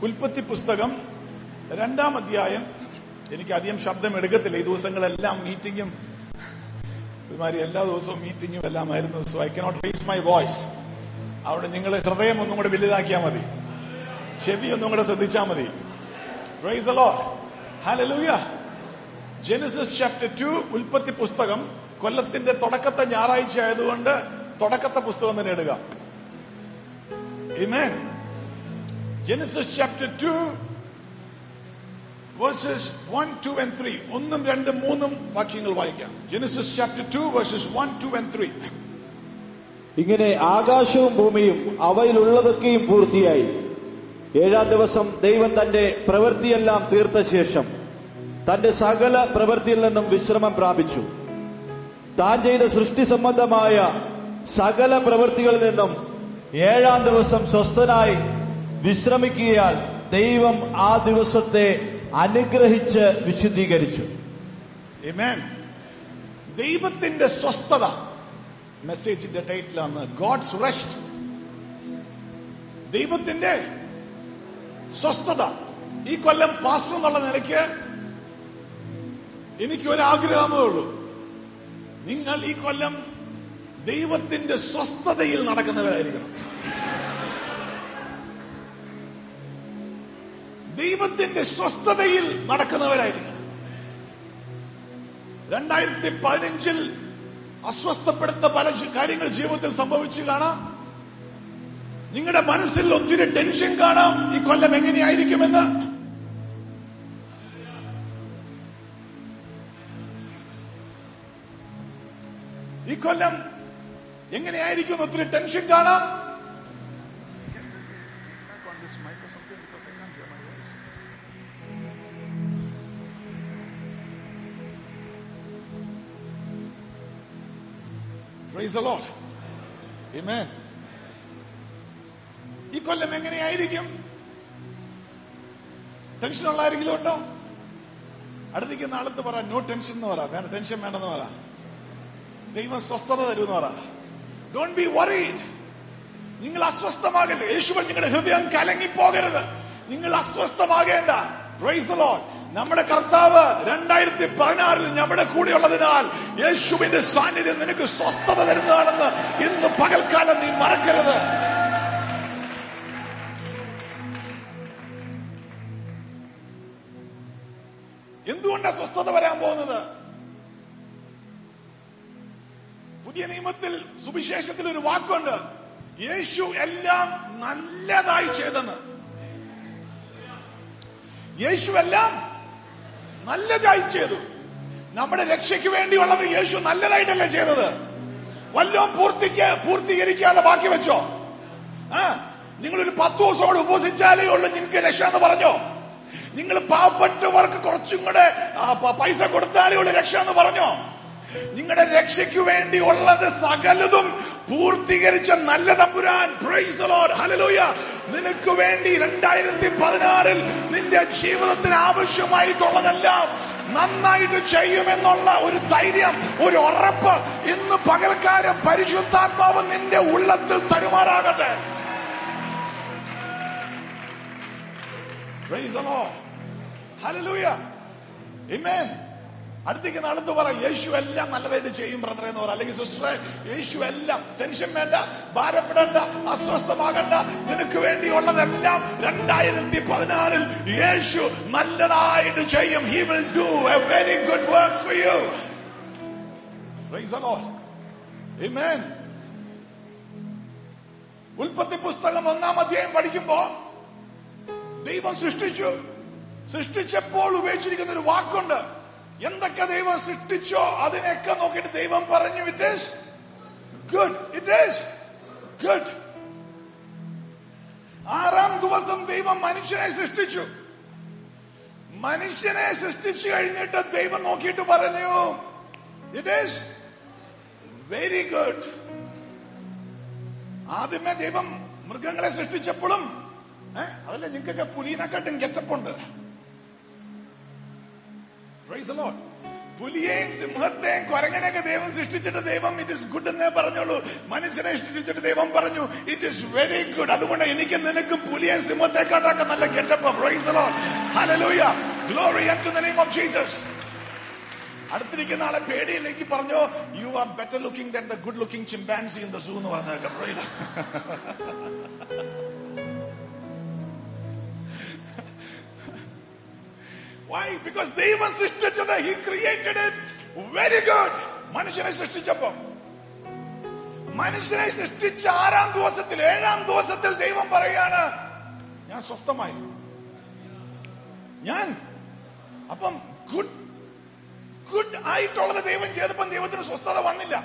ഉൽപ്പത്തി പുസ്തകം രണ്ടാം അധ്യായം എനിക്ക് അധികം ശബ്ദം എടുക്കത്തില്ല ഈ ദിവസങ്ങളെല്ലാം മീറ്റിംഗും ഇതുമാതിരി എല്ലാ ദിവസവും മീറ്റിംഗും എല്ലാമായിരുന്നു so I cannot raise my voice അവിടെ നിങ്ങൾ ഹൃദയം ഒന്നും കൂടെ വലുതാക്കിയാൽ മതി ചെവി ഒന്നും കൂടെ ശ്രദ്ധിച്ചാൽ മതി പ്രൈസ് അലോ ഹലലൂയ ജെനസിസ് ചാപ്റ്റർ ടു ഉൽപ്പത്തി പുസ്തകം കൊല്ലത്തിന്റെ തുടക്കത്തെ ഞായറാഴ്ച ആയതുകൊണ്ട് തുടക്കത്തെ പുസ്തകം തന്നെ ഇടുക Amen. Genesis chapter 2 verses 1, 2 and 3. ഒന്നും രണ്ടും മൂന്നും വാക്യങ്ങൾ വായിക്കാം ജെനസിസ് ചാപ്റ്റർ 2 verses 1, 2 and 3. ഇങ്ങനെ ആകാശവും ഭൂമിയും അവയിലുള്ളതൊക്കെയും പൂർത്തിയായി ഏഴാം ദിവസം ദൈവം തന്റെ പ്രവൃത്തിയെല്ലാം തീർത്ത ശേഷം തന്റെ സകല പ്രവൃത്തിയിൽ നിന്നും വിശ്രമം പ്രാപിച്ചു താൻ ചെയ്ത സൃഷ്ടി സംബന്ധമായ സകല പ്രവൃത്തികളിൽ നിന്നും ഏഴാം ദിവസം സ്വസ്ഥനായി വിശ്രമിക്കുകയാൽ ദൈവം ആ ദിവസത്തെ അനുഗ്രഹിച്ച് വിശുദ്ധീകരിച്ചു Amen. ദൈവത്തിന്റെ സ്വസ്ഥത മെസ്സേജിന്റെ ടൈറ്റിലാണ് ഗോഡ്സ് റെസ്റ്റ് ദൈവത്തിന്റെ സ്വസ്ഥത ഈ കൊല്ലം പാസ്റ്റർ എന്നുള്ള നിലയ്ക്ക് എനിക്ക് ഒരു ആഗ്രഹമേ ഉള്ളൂ നിങ്ങൾ ഈ കൊല്ലം ദൈവത്തിന്റെ സ്വസ്ഥതയിൽ നടക്കുന്നവരായിരിക്കണം ദൈവത്തിന്റെ സ്വസ്ഥതയിൽ നടക്കുന്നവരായിരിക്കണം രണ്ടായിരത്തി പതിനഞ്ചിൽ അസ്വസ്ഥപ്പെടുത്ത പല ജി- കാര്യങ്ങൾ ജീവിതത്തിൽ സംഭവിച്ചു കാണാം നിങ്ങളുടെ മനസ്സിൽ ഒത്തിരി ടെൻഷൻ കാണാം ഈ കൊല്ലം എങ്ങനെയായിരിക്കുമെന്ന് ഈ കൊല്ലം എങ്ങനെയായിരിക്കും എന്ന് ഒത്തിരി ടെൻഷൻ കാണാം Praise the Lord. Amen. ഈ കൊല്ലം എങ്ങനെയായിരിക്കും ടെൻഷനുള്ള ആരെങ്കിലും ഉണ്ടോ അടുത്തേക്ക് ആളത്ത് പറ നോ ടെൻഷൻ എന്ന് പറ വേണ്ട ടെൻഷൻ വേണ്ടെന്ന് പറ ദൈവം സ്വസ്ഥത തരുമെന്ന് പറ ഡോണ്ട് ബി വറീഡ് നിങ്ങൾ അസ്വസ്ഥമാകല്ലേ യേശുവൻ നിങ്ങളുടെ ഹൃദയം കലങ്ങിപ്പോകരുത് നിങ്ങൾ അസ്വസ്ഥമാകേണ്ട പ്രൈസ് ലോഡ് നമ്മുടെ കർത്താവ് രണ്ടായിരത്തി പതിനാറിൽ നമ്മുടെ കൂടെയുള്ളതിനാൽ യേശുവിന്റെ സാന്നിധ്യം നിനക്ക് സ്വസ്ഥത തരുന്നതാണെന്ന് ഇന്ന് പകൽക്കാലം നീ മറക്കരുത് എന്തുകൊണ്ടാണ് സ്വസ്ഥത വരാൻ പോകുന്നത് പുതിയ നിയമത്തിൽ സുവിശേഷത്തിൽ ഒരു വാക്കുണ്ട് യേശു എല്ലാം നല്ലതായി ചെയ്തെന്ന് യേശു എല്ലാം നല്ലതായി ചെയ്തു നമ്മുടെ രക്ഷയ്ക്ക് വേണ്ടിയുള്ളത് യേശു നല്ലതായിട്ടല്ലേ ചെയ്തത് വല്ലതും പൂർത്തിക്ക് പൂർത്തീകരിക്കാതെ ബാക്കി വെച്ചോ ആ നിങ്ങളൊരു പത്ത് ദിവസം കൂടെ ഉപസിച്ചാലേ ഉള്ളൂ നിങ്ങൾക്ക് രക്ഷ എന്ന് പറഞ്ഞോ നിങ്ങൾ പാവപ്പെട്ടവർക്ക് കുറച്ചും കൂടെ ആ, പ- പൈസ കൊടുത്താലേ ഉള്ളൂ രക്ഷ എന്ന് പറഞ്ഞോ നിങ്ങളുടെ രക്ഷയ്ക്ക് വേണ്ടി ഉള്ളത് സകലതും പൂർത്തീകരിച്ച നല്ല തമ്പുരാൻ പ്രൈസ് ദി ലോർഡ് ഹല്ലേലൂയ നിനക്ക് വേണ്ടി രണ്ടായിരത്തി പതിനാറിൽ നിന്റെ ജീവിതത്തിന് ആവശ്യമായിട്ടുള്ളതെല്ലാം നന്നായിട്ട് ചെയ്യുമെന്നുള്ള ഒരു ധൈര്യം ഒരു ഉറപ്പ് ഇന്ന് പകൽക്കാലം പരിശുദ്ധാത്മാവ് നിന്റെ ഉള്ളത്തിൽ തരുമാറാകട്ടെ Praise the Lord. Hallelujah. Amen. അടുത്തേക്ക് നടന്നു പറ യേശു എല്ലാം നല്ലതായിട്ട് ചെയ്യും ബ്രദറെ എന്ന് പറ അല്ലെങ്കിൽ സിസ്റ്ററെ യേശു എല്ലാം ടെൻഷൻ വേണ്ട ഭാരപ്പെടേണ്ട അസ്വസ്ഥമാകണ്ട നിനക്ക് വേണ്ടിയുള്ളതെല്ലാം രണ്ടായിരത്തി പതിനാറിൽ യേശു നല്ലതായിട്ട് ചെയ്യും he will do a very good work for you praise the Lord amen ഉൽപ്പത്തി പുസ്തകം ഒന്നാം അധ്യായം പഠിക്കുമ്പോ ദൈവം സൃഷ്ടിച്ചു സൃഷ്ടിച്ചപ്പോൾ ഉപയോഗിച്ചിരിക്കുന്ന ഒരു വാക്കുണ്ട് എന്തൊക്കെ ദൈവം സൃഷ്ടിച്ചോ അതിനെയൊക്കെ നോക്കിയിട്ട് ദൈവം പറഞ്ഞു it is good it is good ആറാം ദിവസം ദൈവം മനുഷ്യനെ സൃഷ്ടിച്ചു മനുഷ്യനെ സൃഷ്ടിച്ചു കഴിഞ്ഞിട്ട് ദൈവം നോക്കിയിട്ട് പറഞ്ഞു ഇറ്റ് ഈസ് വെരി ഗുഡ് ആദ്യമേ ദൈവം മൃഗങ്ങളെ സൃഷ്ടിച്ചപ്പോഴും ഏ, അതല്ല നിങ്ങൾക്കൊക്കെ പുലിനെക്കാട്ടും ഗെറ്റപ്പുണ്ട് Praise the Lord. പുലിയെയും സിംഹത്തെയും കുരങ്ങനെയൊക്കെ ദൈവം സൃഷ്ടിച്ചിട്ട് ദൈവം ഇറ്റ് ഇസ് ഗുഡ് എന്നേ പറഞ്ഞോളൂ മനുഷ്യനെ സൃഷ്ടിച്ചിട്ട് ദൈവം പറഞ്ഞു ഇറ്റ് ഇസ് വെരി ഗുഡ് അതുകൊണ്ട് എനിക്ക് നിനക്കും പുലിയെയും സിംഹത്തെക്കാട്ടൊക്കെ നല്ല കെട്ടപ്പം hallelujah glory to the name of Jesus അടുത്തിരിക്കുന്ന ആളെ പേടിയിലേക്ക് പറഞ്ഞു you are better looking than the good looking chimpanzee in the zoo എന്ന് പറഞ്ഞേക്കാം Praise the- Why? Because ദൈവം സൃഷ്ടിച്ചത് ഹി ക്രിയേറ്റഡ് ഇറ്റ് വെരി ഗുഡ് മനുഷ്യനെ സൃഷ്ടിച്ചപ്പോ മനുഷ്യനെ സൃഷ്ടിച്ച ആറാം ദിവസത്തിൽ ഏഴാം ദിവസത്തിൽ ദൈവം പറയാണ് ഞാൻ സ്വസ്ഥമായി ഞാൻ അപ്പം ഗുഡ് ഗുഡ് ആയിട്ടുള്ളത് ദൈവം ചെയ്തപ്പം ദൈവത്തിന് സ്വസ്ഥത വന്നില്ല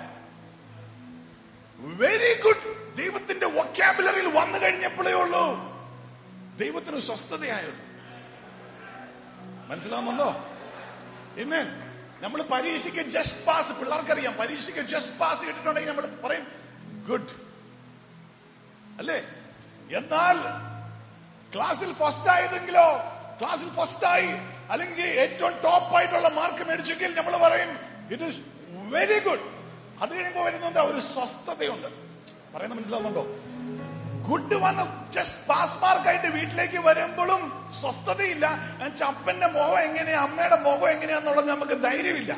വെരി ഗുഡ് ദൈവത്തിന്റെ വൊക്കാബുലറിയിൽ വന്നു കഴിഞ്ഞപ്പോഴേ ഉള്ളൂ ദൈവത്തിന് സ്വസ്ഥതയായുള്ളൂ മനസ്സിലാവുന്നുണ്ടോ ഇന്ന് നമ്മൾ പരീക്ഷയ്ക്ക് ജസ്റ്റ് പാസ് പിള്ളേർക്കറിയാം പരീക്ഷയ്ക്ക് ജസ്റ്റ് പാസ് കിട്ടിയിട്ടുണ്ടെങ്കിൽ നമ്മൾ പറയും ഗുഡ് അല്ലേ എന്നാൽ ക്ലാസ്സിൽ ഫസ്റ്റ് ആയതെങ്കിലോ ക്ലാസ്സിൽ ഫസ്റ്റ് ആയി അല്ലെങ്കിൽ ഏറ്റവും ടോപ്പ് ആയിട്ടുള്ള മാർക്ക് മേടിച്ചെങ്കിൽ നമ്മൾ പറയും ഇറ്റ് ഇസ് വെരി ഗുഡ് അത് കഴിയുമ്പോൾ വരുന്നുണ്ട് ഒരു സ്വസ്ഥതയുണ്ട് പറയുന്നത് മനസ്സിലാവുന്നുണ്ടോ ഗുഡ് വന്ന് ജസ്റ്റ് പാസ് മാർക്കായിട്ട് വീട്ടിലേക്ക് വരുമ്പോഴും സ്വസ്ഥതയില്ല എന്നുവെച്ചാൽ അപ്പന്റെ മുഖം എങ്ങനെയാ അമ്മയുടെ മുഖം എങ്ങനെയാന്നുള്ളത് നമുക്ക് ധൈര്യമില്ല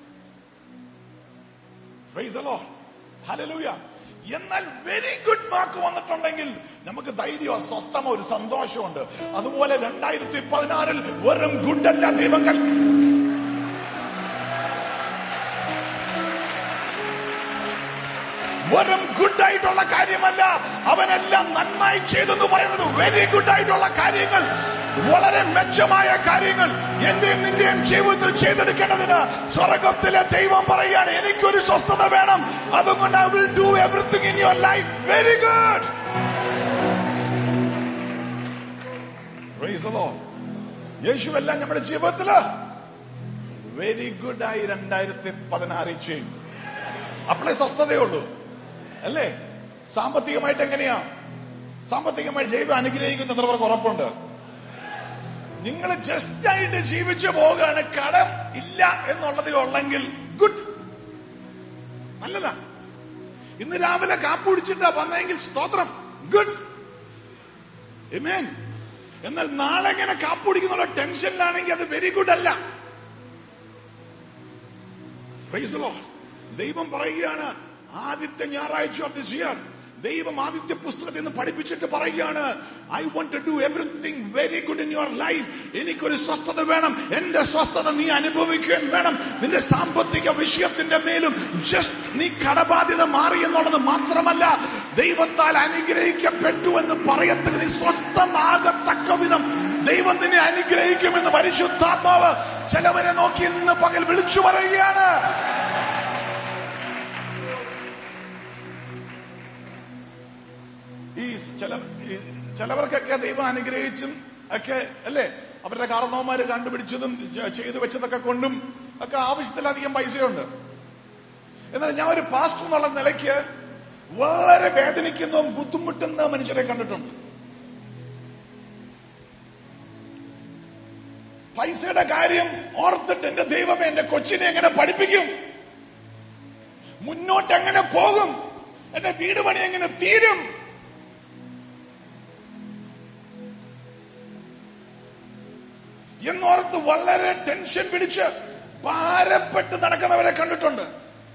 Praise the Lord. Hallelujah. എന്നാൽ വെരി ഗുഡ് മാർക്ക് വന്നിട്ടുണ്ടെങ്കിൽ നമുക്ക് ധൈര്യമോ സ്വസ്ഥമോ ഒരു സന്തോഷമുണ്ട് അതുപോലെ രണ്ടായിരത്തി പതിനാറിൽ വെറും ഗുഡല്ല ദൈവം കൽ വെറും ഗുഡ് ആയിട്ടുള്ള കാര്യമല്ല അവനെല്ലാം നന്നായി ചെയ്തെന്ന് പറയുന്നത് വെരി ഗുഡ് ആയിട്ടുള്ള കാര്യങ്ങൾ വളരെ മെച്ചമായ കാര്യങ്ങൾ എന്റെയും നിന്റെയും ജീവിതത്തിൽ ചെയ്തെടുക്കേണ്ടതിന് സ്വർഗത്തിലെ ദൈവം പറയുകയാണ് എനിക്കൊരു സ്വസ്ഥത വേണം അതുകൊണ്ട് I will do everything in your life very good യേശു എല്ലാം നമ്മുടെ ജീവിതത്തില് വെരി ഗുഡ് ആയി രണ്ടായിരത്തി പതിനാറിൽ ചെയ്യും അപ്പോഴേ സ്വസ്ഥതയുള്ളൂ അല്ലേ സാമ്പത്തികമായിട്ട് എങ്ങനെയാ സാമ്പത്തികമായി ജൈവം അനുഗ്രഹിക്കുന്ന എത്രവർക്ക് ഉറപ്പുണ്ട് നിങ്ങൾ ജസ്റ്റ് ആയിട്ട് ജീവിച്ചു പോവുകയാണ് കടം ഇല്ല എന്നുള്ളതിൽ ഉള്ളെങ്കിൽ ഗുഡ് നല്ലതാ ഇന്ന് രാവിലെ കാപ്പുടിച്ചിട്ടാ വന്നെങ്കിൽ സ്തോത്രം ഗുഡ് Amen. എന്നാൽ നാളെ എങ്ങനെ കാപ്പുടിക്കുന്നുള്ള ടെൻഷനിലാണെങ്കിൽ അത് വെരി ഗുഡ് അല്ല Praise the Lord. ദൈവം പറയുകയാണ് ആദ്യത്തെ ഞായറാഴ്ച ഓഫ് ദിസ് ഇയർ ദൈവം ആദിത്യ പുസ്തകത്തിൽ നിന്ന് പഠിപ്പിച്ചിട്ട് പറയുകയാണ് I want to do everything very good in your life എനിക്കൊരു സ്വസ്ഥത വേണം എന്റെ സ്വസ്ഥത നീ അനുഭവിക്കുകയും വേണം നിന്റെ സാമ്പത്തിക വിഷയത്തിന്റെ മേലും ജസ്റ്റ് നീ കടബാധ്യത മാറി എന്നുള്ളത് മാത്രമല്ല ദൈവത്താൽ അനുഗ്രഹിക്കപ്പെട്ടു എന്ന് പറയത്തക്ക നീ സ്വസ്ഥമാകത്തക്ക വിധം ദൈവം നിന്നെ അനുഗ്രഹിക്കുമെന്ന് പരിശുദ്ധാത്മാവ് ചിലവരെ നോക്കി ഇന്ന് പകൽ വിളിച്ചു പറയുകയാണ് ഈ ചില ഈ ചിലവർക്കൊക്കെ ദൈവം അനുഗ്രഹിച്ചും ഒക്കെ അല്ലേ അവരുടെ കാരണവന്മാര് കണ്ടുപിടിച്ചതും ചെ- ചെയ്തു വെച്ചതൊക്കെ കൊണ്ടും ഒക്കെ ആവശ്യത്തിലധികം പൈസയുണ്ട് എന്നാൽ ഞാൻ ഒരു പാസ്റ്റർ എന്നുള്ള നിലയ്ക്ക് വളരെ വേദനിക്കുന്നതും ബുദ്ധിമുട്ടുന്ന മനുഷ്യരെ കണ്ടിട്ടുണ്ട് പൈസയുടെ കാര്യം ഓർത്തിട്ട് എന്റെ ദൈവമേ എന്റെ കൊച്ചിനെ എങ്ങനെ പഠിപ്പിക്കും മുന്നോട്ട് എങ്ങനെ പോകും എന്റെ വീട് പണി എങ്ങനെ തീരും എന്നോർത്ത് വളരെ ടെൻഷൻ പിടിച്ച് ഭാരപ്പെട്ട് നടക്കുന്നവരെ കണ്ടിട്ടുണ്ട്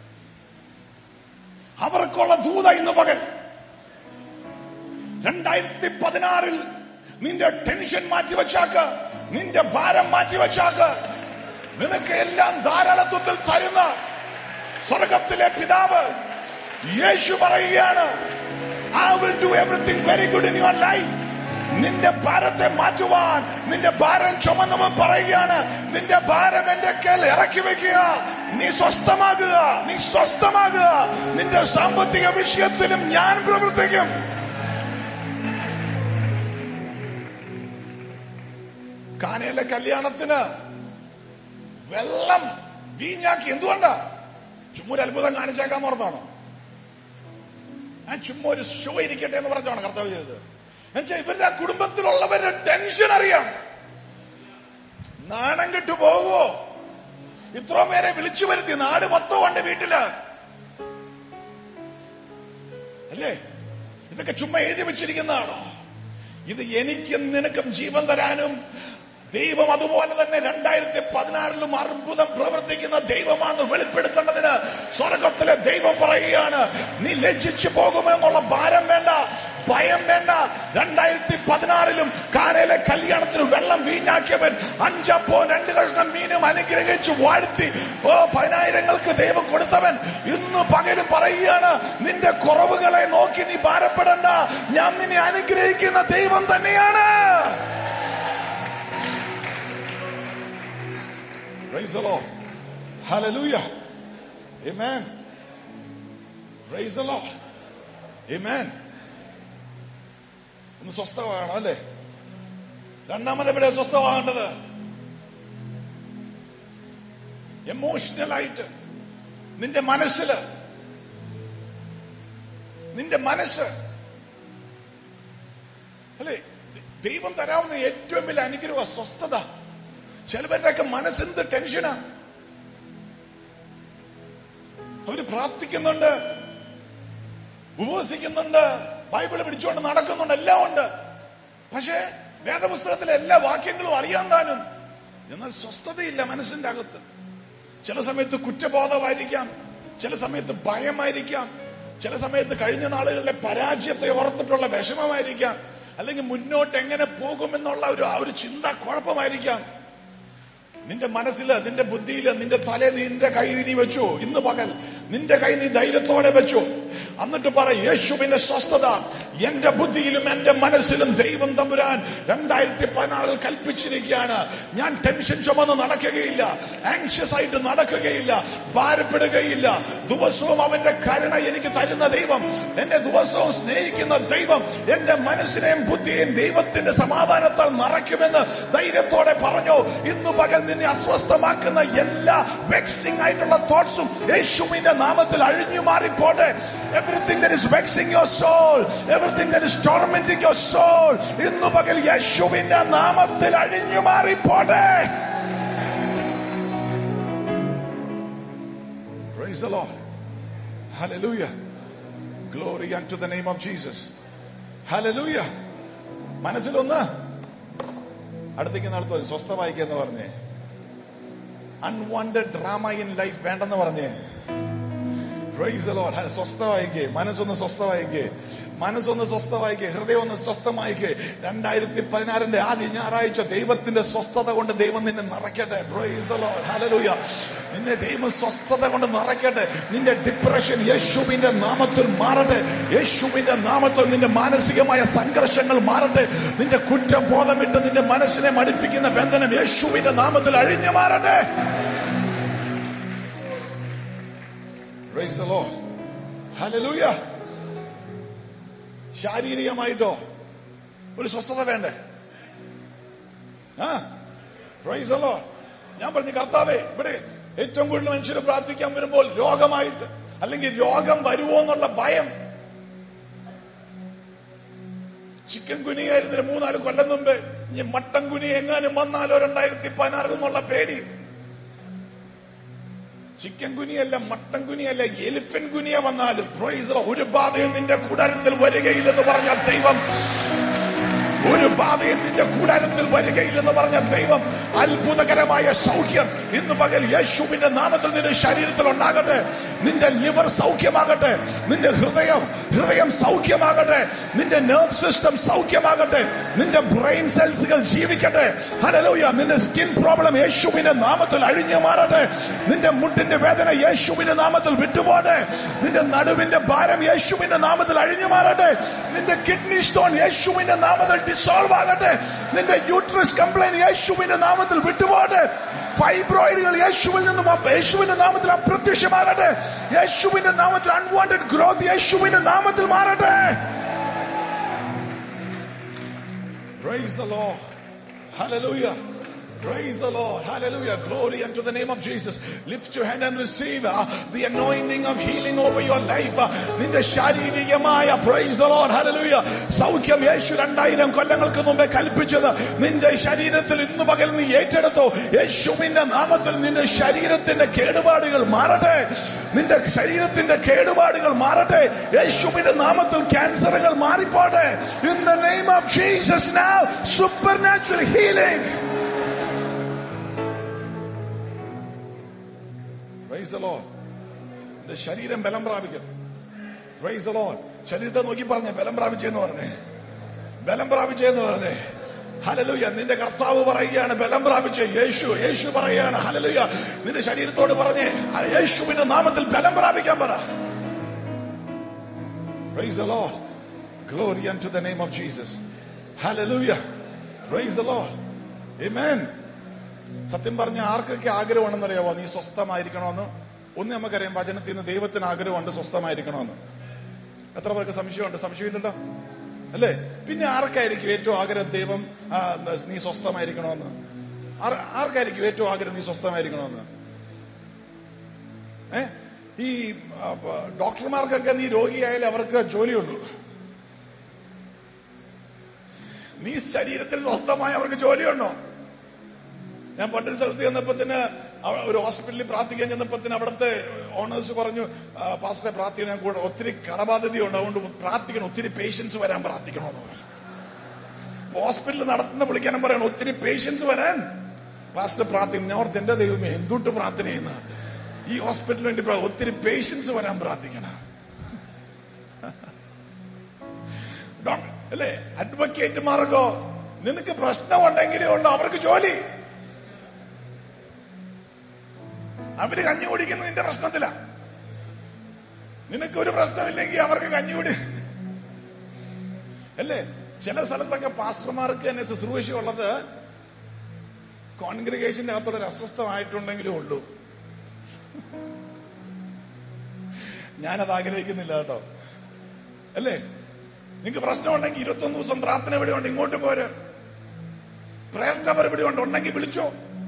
അവർക്കുള്ള ദൂത ഇന്ന് പകൽ രണ്ടായിരത്തി പതിനാറിൽ നിന്റെ ടെൻഷൻ മാറ്റിവെച്ചാക്ക് നിന്റെ ഭാരം മാറ്റിവെച്ചാക്ക് നിനക്ക് എല്ലാം ധാരാളത്വത്തിൽ തരുന്ന സ്വർഗത്തിലെ പിതാവ് യേശു പറയുകയാണ് I will do everything very good in your life നിന്റെ ഭാരത്തെ മാറ്റുവാൻ നിന്റെ ഭാരം ചുമന്നവൻ പറയുകയാണ് നിന്റെ ഭാരം എന്റെ കയ്യിൽ ഇറക്കി വെക്കുക നീ സ്വസ്ഥമാകുക നീ സ്വസ്ഥമാകുക നിന്റെ സാമ്പത്തിക വിഷയത്തിലും ഞാൻ പ്രവർത്തിക്കും കാനയിലെ കല്യാണത്തിന് വെള്ളം വീഞ്ഞാക്കി എന്തുകൊണ്ടാ ചുമ്മാ ഒരു അത്ഭുതം കാണിച്ചേക്കാൻ ഓർത്താണോ ഞാൻ ചുമ്മാ ഒരു ഷോ ഇരിക്കട്ടെ എന്ന് പറഞ്ഞാണ് കർത്താവ് ചെയ്തത് എന്നുവെച്ചാൽ ഇവരുടെ കുടുംബത്തിലുള്ളവരുടെ ടെൻഷൻ അറിയാം നാണം കെട്ടു പോകുമോ ഇത്രയും പേരെ വിളിച്ചു വരുത്തി നാട് മൊത്തം ഉണ്ട് വീട്ടില് അല്ലേ ഇതൊക്കെ ചുമ്മാ എഴുതി വെച്ചിരിക്കുന്നതാണോ ഇത് എനിക്കും നിനക്കും ജീവൻ തരാനും ദൈവം അതുപോലെ തന്നെ രണ്ടായിരത്തി പതിനാറിലും അത്ഭുതം പ്രവർത്തിക്കുന്ന ദൈവമാണ് വെളിപ്പെടുത്തേണ്ടതിന് സ്വർഗത്തിലെ ദൈവം പറയുകയാണ് നീ ലജ്ജിച്ചു പോകുമെന്നുള്ള ഭാരം വേണ്ട ഭയം വേണ്ട രണ്ടായിരത്തി പതിനാറിലും കാനയിലെ കല്യാണത്തിന് വെള്ളം വീഞ്ഞാക്കിയവൻ അഞ്ചപ്പോ രണ്ട് കഷ്ണം മീനും അനുഗ്രഹിച്ചു വാഴ്ത്തി ഓ പതിനായിരങ്ങൾക്ക് ദൈവം കൊടുത്തവൻ ഇന്ന് പകലും പറയുകയാണ് നിന്റെ കുറവുകളെ നോക്കി നീ ഭാരപ്പെടണ്ട ഞാൻ നിന്നെ അനുഗ്രഹിക്കുന്ന ദൈവം തന്നെയാണ് Praise the Lord. Hallelujah. Amen. Praise the Lord. Amen. ഒന്ന് സ്വസ്ഥമാകണം അല്ലേ രണ്ടാമത് എവിടെ സ്വസ്ഥമാകേണ്ടത് എമോഷണലായിട്ട് നിന്റെ മനസ്സില് നിന്റെ മനസ്സ് അല്ലേ ദൈവം തരാവുന്ന ഏറ്റവും വലിയ അനുഗ്രഹ സ്വസ്ഥത ചിലവരുടെയൊക്കെ മനസ്സെന്ത് ടെൻഷനാ അവര് പ്രാർത്ഥിക്കുന്നുണ്ട് ഉപവസിക്കുന്നുണ്ട് ബൈബിള് പിടിച്ചുകൊണ്ട് നടക്കുന്നുണ്ട് എല്ലാം ഉണ്ട് പക്ഷേ വേദപുസ്തകത്തിലെ എല്ലാ വാക്യങ്ങളും അറിയാൻ താനും എന്നാൽ സ്വസ്ഥതയില്ല മനസ്സിന്റെ അകത്ത് ചില സമയത്ത് കുറ്റബോധമായിരിക്കാം ചില സമയത്ത് ഭയമായിരിക്കാം ചില സമയത്ത് കഴിഞ്ഞ നാളുകളിലെ പരാജയത്തെ ഓർത്തിട്ടുള്ള വിഷമമായിരിക്കാം അല്ലെങ്കിൽ മുന്നോട്ട് എങ്ങനെ പോകുമെന്നുള്ള ഒരു ആ ഒരു ചിന്ത കുഴപ്പമായിരിക്കാം നിന്റെ മനസ്സില് നിന്റെ ബുദ്ധിയില് നിന്റെ തലേ നിന്റെ കൈ നീ വെച്ചു ഇന്ന് പകൽ നിന്റെ കൈ നീ ധൈര്യത്തോടെ വെച്ചു എന്നിട്ട് പറ യേശുവിന്റെ സ്വസ്ഥത എന്റെ ബുദ്ധിയിലും എന്റെ മനസ്സിലും ദൈവം തമ്പുരാൻ രണ്ടായിരത്തി പതിനാറിൽ കൽപ്പിച്ചിരിക്കുകയാണ് ഞാൻ ടെൻഷൻ ചുമന്ന് നടക്കുകയില്ല ആങ്ഷ്യസ് ആയിട്ട് നടക്കുകയില്ല ഭാരപ്പെടുകയില്ല ദിവസവും അവന്റെ കരുണ എനിക്ക് തരുന്ന ദൈവം എന്നെ ദിവസവും സ്നേഹിക്കുന്ന ദൈവം എന്റെ മനസ്സിനെയും ബുദ്ധിയെയും ദൈവത്തിന്റെ സമാധാനത്താൽ നിറയ്ക്കുമെന്ന് ധൈര്യത്തോടെ പറഞ്ഞു ഇന്നു പകൽ നിന്നെ അസ്വസ്ഥമാക്കുന്ന എല്ലാ വെക്സിംഗ് ആയിട്ടുള്ള തോട്ട്സും യേശുവിന്റെ നാമത്തിൽ അഴിഞ്ഞു മാറിപ്പോട്ടെ everything that is vexing your soul everything that is tormenting your soul ഇന്നു പകൽ യേശുവിന്റെ നാമത്തിൽ അഴിഞ്ഞു മാറിപ്പോട്ടെ Praise the Lord. Hallelujah. Glory unto the name of Jesus. Hallelujah. മനസ്സിലൊന്ന് അടുത്തേക്ക് നടത്തുക സ്വസ്ഥ വായിക്കെന്ന് പറഞ്ഞേ അൺവാണ്ടഡ് ഡ്രാമ ഇൻ ലൈഫ് വേണ്ടെന്ന് പറഞ്ഞേ പ്രൈസ് ലോഡ് സ്വസ്ഥ വായിക്കേ മനസ്സൊന്ന് സ്വസ്ഥ വായിക്കേ മനസ്സൊന്ന് സ്വസ്ഥ വായിക്കേ ഹൃദയം ഒന്ന് സ്വസ്ഥമായിക്കേ രണ്ടായിരത്തി പതിനാറിന്റെ ആദ്യ ഞായറാഴ്ച ദൈവത്തിന്റെ സ്വസ്ഥത കൊണ്ട് ദൈവം നിന്നെ നിറയ്ക്കട്ടെ പ്രൈസ് ലോഡ് ഹലലൂയ നിന്നെ ദൈവം സ്വസ്ഥത കൊണ്ട് നിറയ്ക്കട്ടെ നിന്റെ ഡിപ്രഷൻ യേശുവിന്റെ നാമത്തിൽ മാറട്ടെ യേശുവിന്റെ നാമത്തിൽ നിന്റെ മാനസികമായ സംഘർഷങ്ങൾ മാറട്ടെ നിന്റെ കുറ്റം ബോധമിട്ട് നിന്റെ മനസ്സിനെ മടിപ്പിക്കുന്ന ബന്ധനം യേശുവിന്റെ നാമത്തിൽ അഴിഞ്ഞു മാറട്ടെ Praise the Lord. Hallelujah. ശാരീരികമായിട്ടോ ഒരു സ്വസ്ഥത വേണ്ടേ ആ പ്രൈസ് അല്ലോ ഞാൻ പറഞ്ഞു കർത്താവേ ഇവിടെ ഏറ്റവും കൂടുതൽ മനുഷ്യർ പ്രാർത്ഥിക്കാൻ വരുമ്പോൾ രോഗമായിട്ട് അല്ലെങ്കിൽ രോഗം വരുമോ എന്നുള്ള ഭയം ചിക്കൻ കുനിയായിരുന്നില്ല മൂന്നാല് കൊല്ലം മുമ്പ് ഇനി മട്ടൻ കുനി എങ്ങാനും വന്നാലോ രണ്ടായിരത്തി പതിനാറിൽ നിന്നുള്ള പേടി ചിക്കൻ കുനിയല്ല മട്ടൻ കുനിയല്ല എലിഫൻ കുനിയ വന്നാലും പ്രൈസ് ഒരു ബാധയും നിന്റെ കൂടാരത്തിൽ വരികയില്ലെന്ന് പറഞ്ഞ ദൈവം ഒരു ബാധയും നിന്റെ കൂടാരത്തിൽ വരികയില്ലെന്ന് പറഞ്ഞ ദൈവം അത്ഭുതകരമായ സൗഖ്യം ഇന്ന് പകൽ യേശുവിന്റെ നാമത്തിൽ നിന്റെ ശരീരത്തിൽ ഉണ്ടാകട്ടെ നിന്റെ ലിവർ സൗഖ്യമാകട്ടെ നിന്റെ ഹൃദയം ഹൃദയം സൗഖ്യമാകട്ടെ നിന്റെ നെർവ് സിസ്റ്റം സൗഖ്യമാകട്ടെ നിന്റെ ബ്രെയിൻ സെൽസുകൾ ജീവിക്കട്ടെ ഹലലൂയ നിന്റെ സ്കിൻ പ്രോബ്ലം യേശുവിന്റെ നാമത്തിൽ അഴിഞ്ഞു മാറട്ടെ നിന്റെ മുട്ടിന്റെ വേദന യേശുവിന്റെ നാമത്തിൽ വിട്ടുപോട്ടെ നിന്റെ നടുവിന്റെ ഭാരം യേശുവിന്റെ നാമത്തിൽ അഴിഞ്ഞു മാറട്ടെ നിന്റെ കിഡ്നി സ്റ്റോൺ യേശുവിന്റെ നാമത്തിൽ ഡിസോൾവ് ആകട്ടെ നിന്റെ യൂട്രസ് കംപ്ലൈന്റ് യേശുവിന്റെ നാമത്തിൽ വിട്ടുപോകട്ടെ ഫൈബ്രോയിഡുകൾ യേശുവിൽ നിന്നും അപ്പ- യേശുവിന്റെ നാമത്തിൽ അപ്രത്യക്ഷമാകട്ടെ യേശുവിന്റെ നാമത്തിൽ അൺവാണ്ടഡ് ഗ്രോത്ത് യേശുവിന്റെ നാമത്തിൽ മാറട്ടെ Praise the Lord. Hallelujah. Praise the Lord. Hallelujah. Glory unto the name of Jesus. Lift your hand and receive uh, the anointing of healing over your life. Uh, നിന്റെ ശാരീരികമായ praise the Lord. Hallelujah. സൗഖ്യം യേശു രണ്ടായിരം കൊല്ലങ്ങൾക്ക് മുമ്പേ കൽപ്പിച്ചത് നിന്റെ ശരീരത്തിൽ ഇന്ന് പകൽ നീ ഏറ്റെടുത്തോ യേശുവിന്റെ നാമത്തിൽ നിന്റെ ശരീരത്തിന്റെ കേടുപാടുകൾ മാറട്ടെ നിന്റെ ശരീരത്തിന്റെ കേടുപാടുകൾ മാറട്ടെ യേശുവിന്റെ നാമത്തിൽ ക്യാൻസറുകൾ മാറിപ്പോട്ടെ in the name of Jesus now supernatural healing Praise the Lord. എന്റെ ശരീരം ബലം പ്രാപിക്കട്ടെ Praise the Lord. ശരീരത്തെ നോക്കി പറഞ്ഞേ ബലം പ്രാപിച്ചെന്ന് പറഞ്ഞേ ബലം പ്രാപിച്ചെന്ന് പറഞ്ഞേ ഹലലുയ നിന്റെ കർത്താവ് പറയുകയാണ് ബലം പ്രാപിച്ച് യേശു യേശു പറയുകയാണ് ഹലലുയ നിന്റെ ശരീരത്തോട് പറഞ്ഞേ ആ യേശുവിന്റെ നാമത്തിൽ ബലം പ്രാപിക്കാൻ പറ Praise the Lord. Glory unto the name of Jesus. Hallelujah. Praise the Lord. Amen. സത്യം പറഞ്ഞ ആർക്കൊക്കെ ആഗ്രഹമാണെന്നറിയാവോ നീ സ്വസ്ഥമായിരിക്കണമെന്ന് ഒന്ന് നമുക്കറിയാം വചനത്തിൽ നിന്ന് ദൈവത്തിന് ആഗ്രഹമുണ്ട് സ്വസ്ഥമായിരിക്കണമെന്ന് എത്ര പേർക്ക് സംശയമുണ്ട് സംശയമില്ലല്ലോ അല്ലേ പിന്നെ ആർക്കായിരിക്കും ഏറ്റവും ആഗ്രഹം ദൈവം ആ, നീ സ്വസ്ഥമായിരിക്കണമെന്ന് ആർ- ആർക്കായിരിക്കും ഏറ്റവും ആഗ്രഹം നീ സ്വസ്ഥമായിരിക്കണമെന്ന് ഏ ഈ ആ, പ- ഡോക്ടർമാർക്കൊക്കെ നീ രോഗിയായാലും അവർക്ക് ജോലിയുള്ളൂ നീ ശരീരത്തിൽ സ്വസ്ഥമായ അവർക്ക് ജോലിയുണ്ടോ ഞാൻ പണ്ടൊരു സ്ഥലത്ത് ചെന്നപ്പത്തിന് അവ- ഒരു ഹോസ്പിറ്റലിൽ പ്രാർത്ഥിക്കാൻ ചെന്നപ്പത്തിന് അവിടുത്തെ ഓണേഴ്സ് പറഞ്ഞു "ആ, പാസ്റ്ററെ പ്രാർത്ഥിക്കണം ഞാൻ കൂടെ ഒത്തിരി കടബാധ്യതയുണ്ട് അതുകൊണ്ട് പ്രാർത്ഥിക്കണം ഒത്തിരി പേഷ്യൻസ് വരാൻ പ്രാർത്ഥിക്കണമെന്ന് പറഞ്ഞു അപ്പൊ ഹോസ്പിറ്റലിൽ നടത്തുന്ന വിളിക്കാനും പറയണം ഒത്തിരി പേഷ്യൻസ് വരാൻ പാസ്റ്റർ പ്രാർത്ഥിക്കണം ഞാൻ ഓർത്ത് എന്റെ ദൈവമേ എന്തുട്ട് പ്രാർത്ഥന ചെയ്യുന്ന ഈ ഹോസ്പിറ്റലിന് വേണ്ടി പ്രാ- ഒത്തിരി പേഷ്യൻസ് വരാൻ പ്രാർത്ഥിക്കണം ഡോക്ടർ അല്ലേ അഡ്വക്കേറ്റുമാർക്കോ നിനക്ക് പ്രശ്നമുണ്ടെങ്കിലേ ഉള്ളൂ അവർക്ക് ജോലി അവര് കഞ്ഞി കുടിക്കുന്ന നിന്റെ പ്രശ്നത്തില നിനക്ക് ഒരു പ്രശ്നമില്ലെങ്കിൽ അവർക്ക് കഞ്ഞി കുടി അല്ലേ ചില സ്ഥലത്തൊക്കെ പാസ്റ്റർമാർക്ക് തന്നെ ശുശ്രൂഷയുള്ളത് കോൺഗ്രിഗേഷന്റെ അകത്തുള്ള ഒരു അസ്വസ്ഥമായിട്ടുണ്ടെങ്കിലേ ഉള്ളൂ ഞാനത് ആഗ്രഹിക്കുന്നില്ല കേട്ടോ അല്ലേ നിങ്ങൾക്ക് പ്രശ്നമുണ്ടെങ്കിൽ ഇരുപത്തൊന്ന് ദിവസം പ്രാർത്ഥന ഇവിടെ ഉണ്ട് ഇങ്ങോട്ട് പോര് പ്രയർ ടവർ ഇവിടെ ഉണ്ട് ഉണ്ടെങ്കിൽ വിളിച്ചോ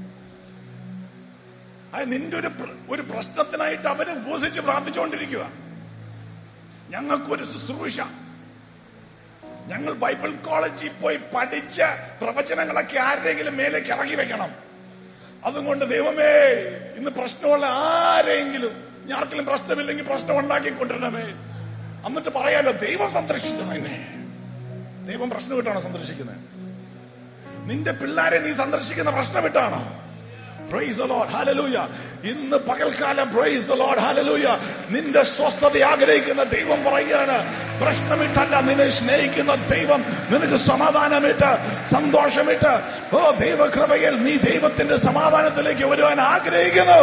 അത് നിന്റെ ഒരു പ്ര- ഒരു പ്രശ്നത്തിനായിട്ട് അവര് ഉപസിച്ച് പ്രാർത്ഥിച്ചുകൊണ്ടിരിക്കുക ഞങ്ങൾക്കൊരു ശുശ്രൂഷ ഞങ്ങൾ ബൈബിൾ കോളേജിൽ പോയി പഠിച്ച പ്രവചനങ്ങളൊക്കെ ആരുടെയെങ്കിലും മേലേക്ക് ഇറക്കി വെക്കണം അതുകൊണ്ട് ദൈവമേ ഇന്ന് പ്രശ്നമുള്ള ആരെങ്കിലും ഇനി ആർക്കെങ്കിലും പ്രശ്നമില്ലെങ്കിൽ പ്രശ്നം ഉണ്ടാക്കി കൊണ്ടുവരണമേ എന്നിട്ട് പറയാലോ ദൈവം സന്ദർശിച്ചു എന്നെ ദൈവം പ്രശ്നം വിട്ടാണോ സന്ദർശിക്കുന്നത് നിന്റെ പിള്ളാരെ നീ സന്ദർശിക്കുന്ന പ്രശ്നം വിട്ടാണോ പ്രൈസ് the Lord. Hallelujah. ഇന്ന് പകൽക്കാലം പ്രൈസ് the Lord. Hallelujah. നിന്റെ സ്വസ്ഥത ആഗ്രഹിക്കുന്ന ദൈവം പറയുകയാണ് പ്രശ്നമിട്ടല്ല നിന്നെ സ്നേഹിക്കുന്ന ദൈവം നിനക്ക് സമാധാനമിട്ട് സന്തോഷമിട്ട് ഓ ദൈവകൃപയിൽ നീ ദൈവത്തിന്റെ സമാധാനത്തിലേക്ക് വരുവാൻ ആഗ്രഹിക്കുന്നു